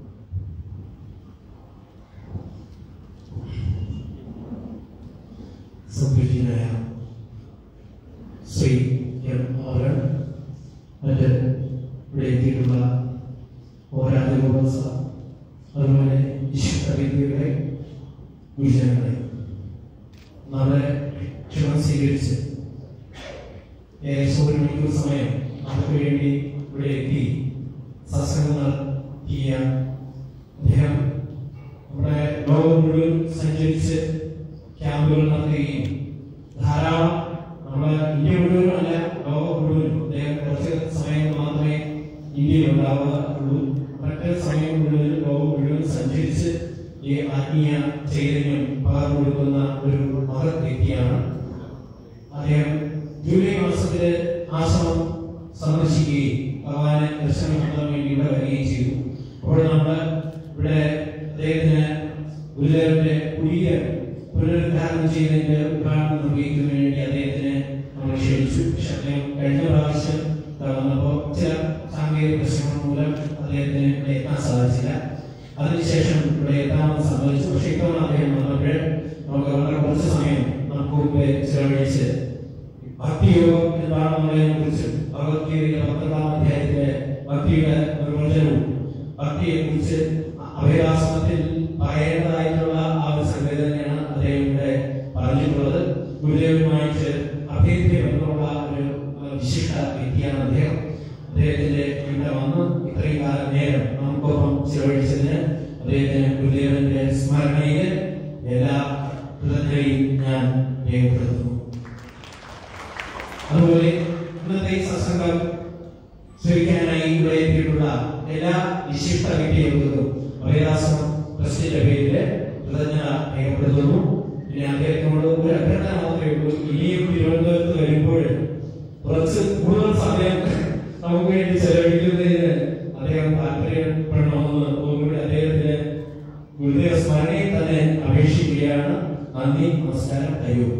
സംരക്ഷിതനായ ശ്രീ എം ആറ് മറ്റ് ഇവിടെ എത്തിയിട്ടുള്ള ഓരാജഗോപാസ അതുപോലെ ഇഷ്ടവിദ്യകളെ ഗുരുജനങ്ങളെ നമ്മളെ ക്ഷണം സ്വീകരിച്ച് ഏകദേശം ഒരു മണിക്കൂർ സമയം നമുക്ക് വേണ്ടി ഇവിടെ എത്തി സത്സംഗം നടത്തിയ അദ്ദേഹം നമ്മുടെ ലോകം മുഴുവൻ സഞ്ചരിച്ച് ക്യാമ്പുകൾ നടത്തുകയും ധാരാളം നമ്മുടെ ഇന്ത്യ മുഴുവനല്ല ലോകം മുഴുവൻ അദ്ദേഹം കുറച്ച് സമയം മാത്രമേ ഇന്ത്യയിൽ ഉണ്ടാവുകയുള്ളൂ മറ്റ് സമയം മുഴുവൻ ലോകം മുഴുവൻ സഞ്ചരിച്ച് ഈ ആത്മീയ ചൈതന്യം പകർന്നു കൊടുക്കുന്ന ഒരു മഹത് വ്യക്തിയാണ് അദ്ദേഹം ജൂലൈ മാസത്തില് ആശ്രമം സന്ദർശിക്കുകയും ഭഗവാനെ ദർശനം നടത്താൻ വേണ്ടി ഇവിടെ വരികയും ചെയ്തു അപ്പോൾ നമ്മൾ ഇവിടെ അദ്ദേഹത്തിന് ഗുരുദേവന്റെ പുതിയ പുനരുദ്ധാരണം ചെയ്തതിന്റെ ഉദ്ഘാടനം നിർവഹിക്കുന്നതിന് വേണ്ടി അദ്ദേഹത്തിന് നമ്മൾ ക്ഷണിച്ചു പക്ഷെ അദ്ദേഹം കഴിഞ്ഞ പ്രാവശ്യം ഇവിടെ വന്നപ്പോൾ ചില സാങ്കേതിക പ്രശ്നങ്ങൾ മൂലം അദ്ദേഹത്തിന് ഇവിടെ എത്താൻ സാധിച്ചില്ല അതിനുശേഷം ഇവിടെ എത്താമെന്ന് സമ്മതിച്ചു പക്ഷേ ഇത്തവണ അദ്ദേഹം വന്നപ്പോൾ നമുക്ക് വളരെ കുറച്ച് സമയം നമുക്ക് മുമ്പ് ചെലവഴിച്ച് ഭക്തിയോഗം എന്താണെന്നുള്ളതിനെ കുറിച്ച് ഭഗവത്ഗീതയിലെ പന്ത്രണ്ടാം അധ്യായത്തിലെ ഭക്തിയുടെ നിർവചനവും ഭക്തിയെ കുറിച്ച് അഭയാസനത്തിൽ പറയേണ്ടതായിട്ടുള്ള ആ ഒരു സംവേദനയാണ് അദ്ദേഹം ഇവിടെ പറഞ്ഞിട്ടുള്ളത് ഗുരുദേവനുമായിട്ട് അഭേദ്യ ബന്ധമുള്ള ഒരു ട്രസ്റ്റിന്റെ പേരില് കൃതജ്ഞത രേഖപ്പെടുത്തുന്നു പിന്നെ അദ്ദേഹത്തിനോട് ഒരു അഭ്യർത്ഥന മാത്രമേ ഉള്ളൂ ഇനിയും തിരുവനന്തപുരത്ത് വരുമ്പോൾ കുറച്ച് കൂടുതൽ സമയം നമുക്ക് വേണ്ടി ചെലവഴിക്കുന്നതിന് അദ്ദേഹം താല്പര്യപ്പെടണമെന്ന് ഒന്നുകൂടി അദ്ദേഹത്തിന് ഗുരുദേവ സ്മരണയിൽ തന്നെ അപേക്ഷിക്കുകയാണ് നന്ദി നമസ്കാരം അയ്യോ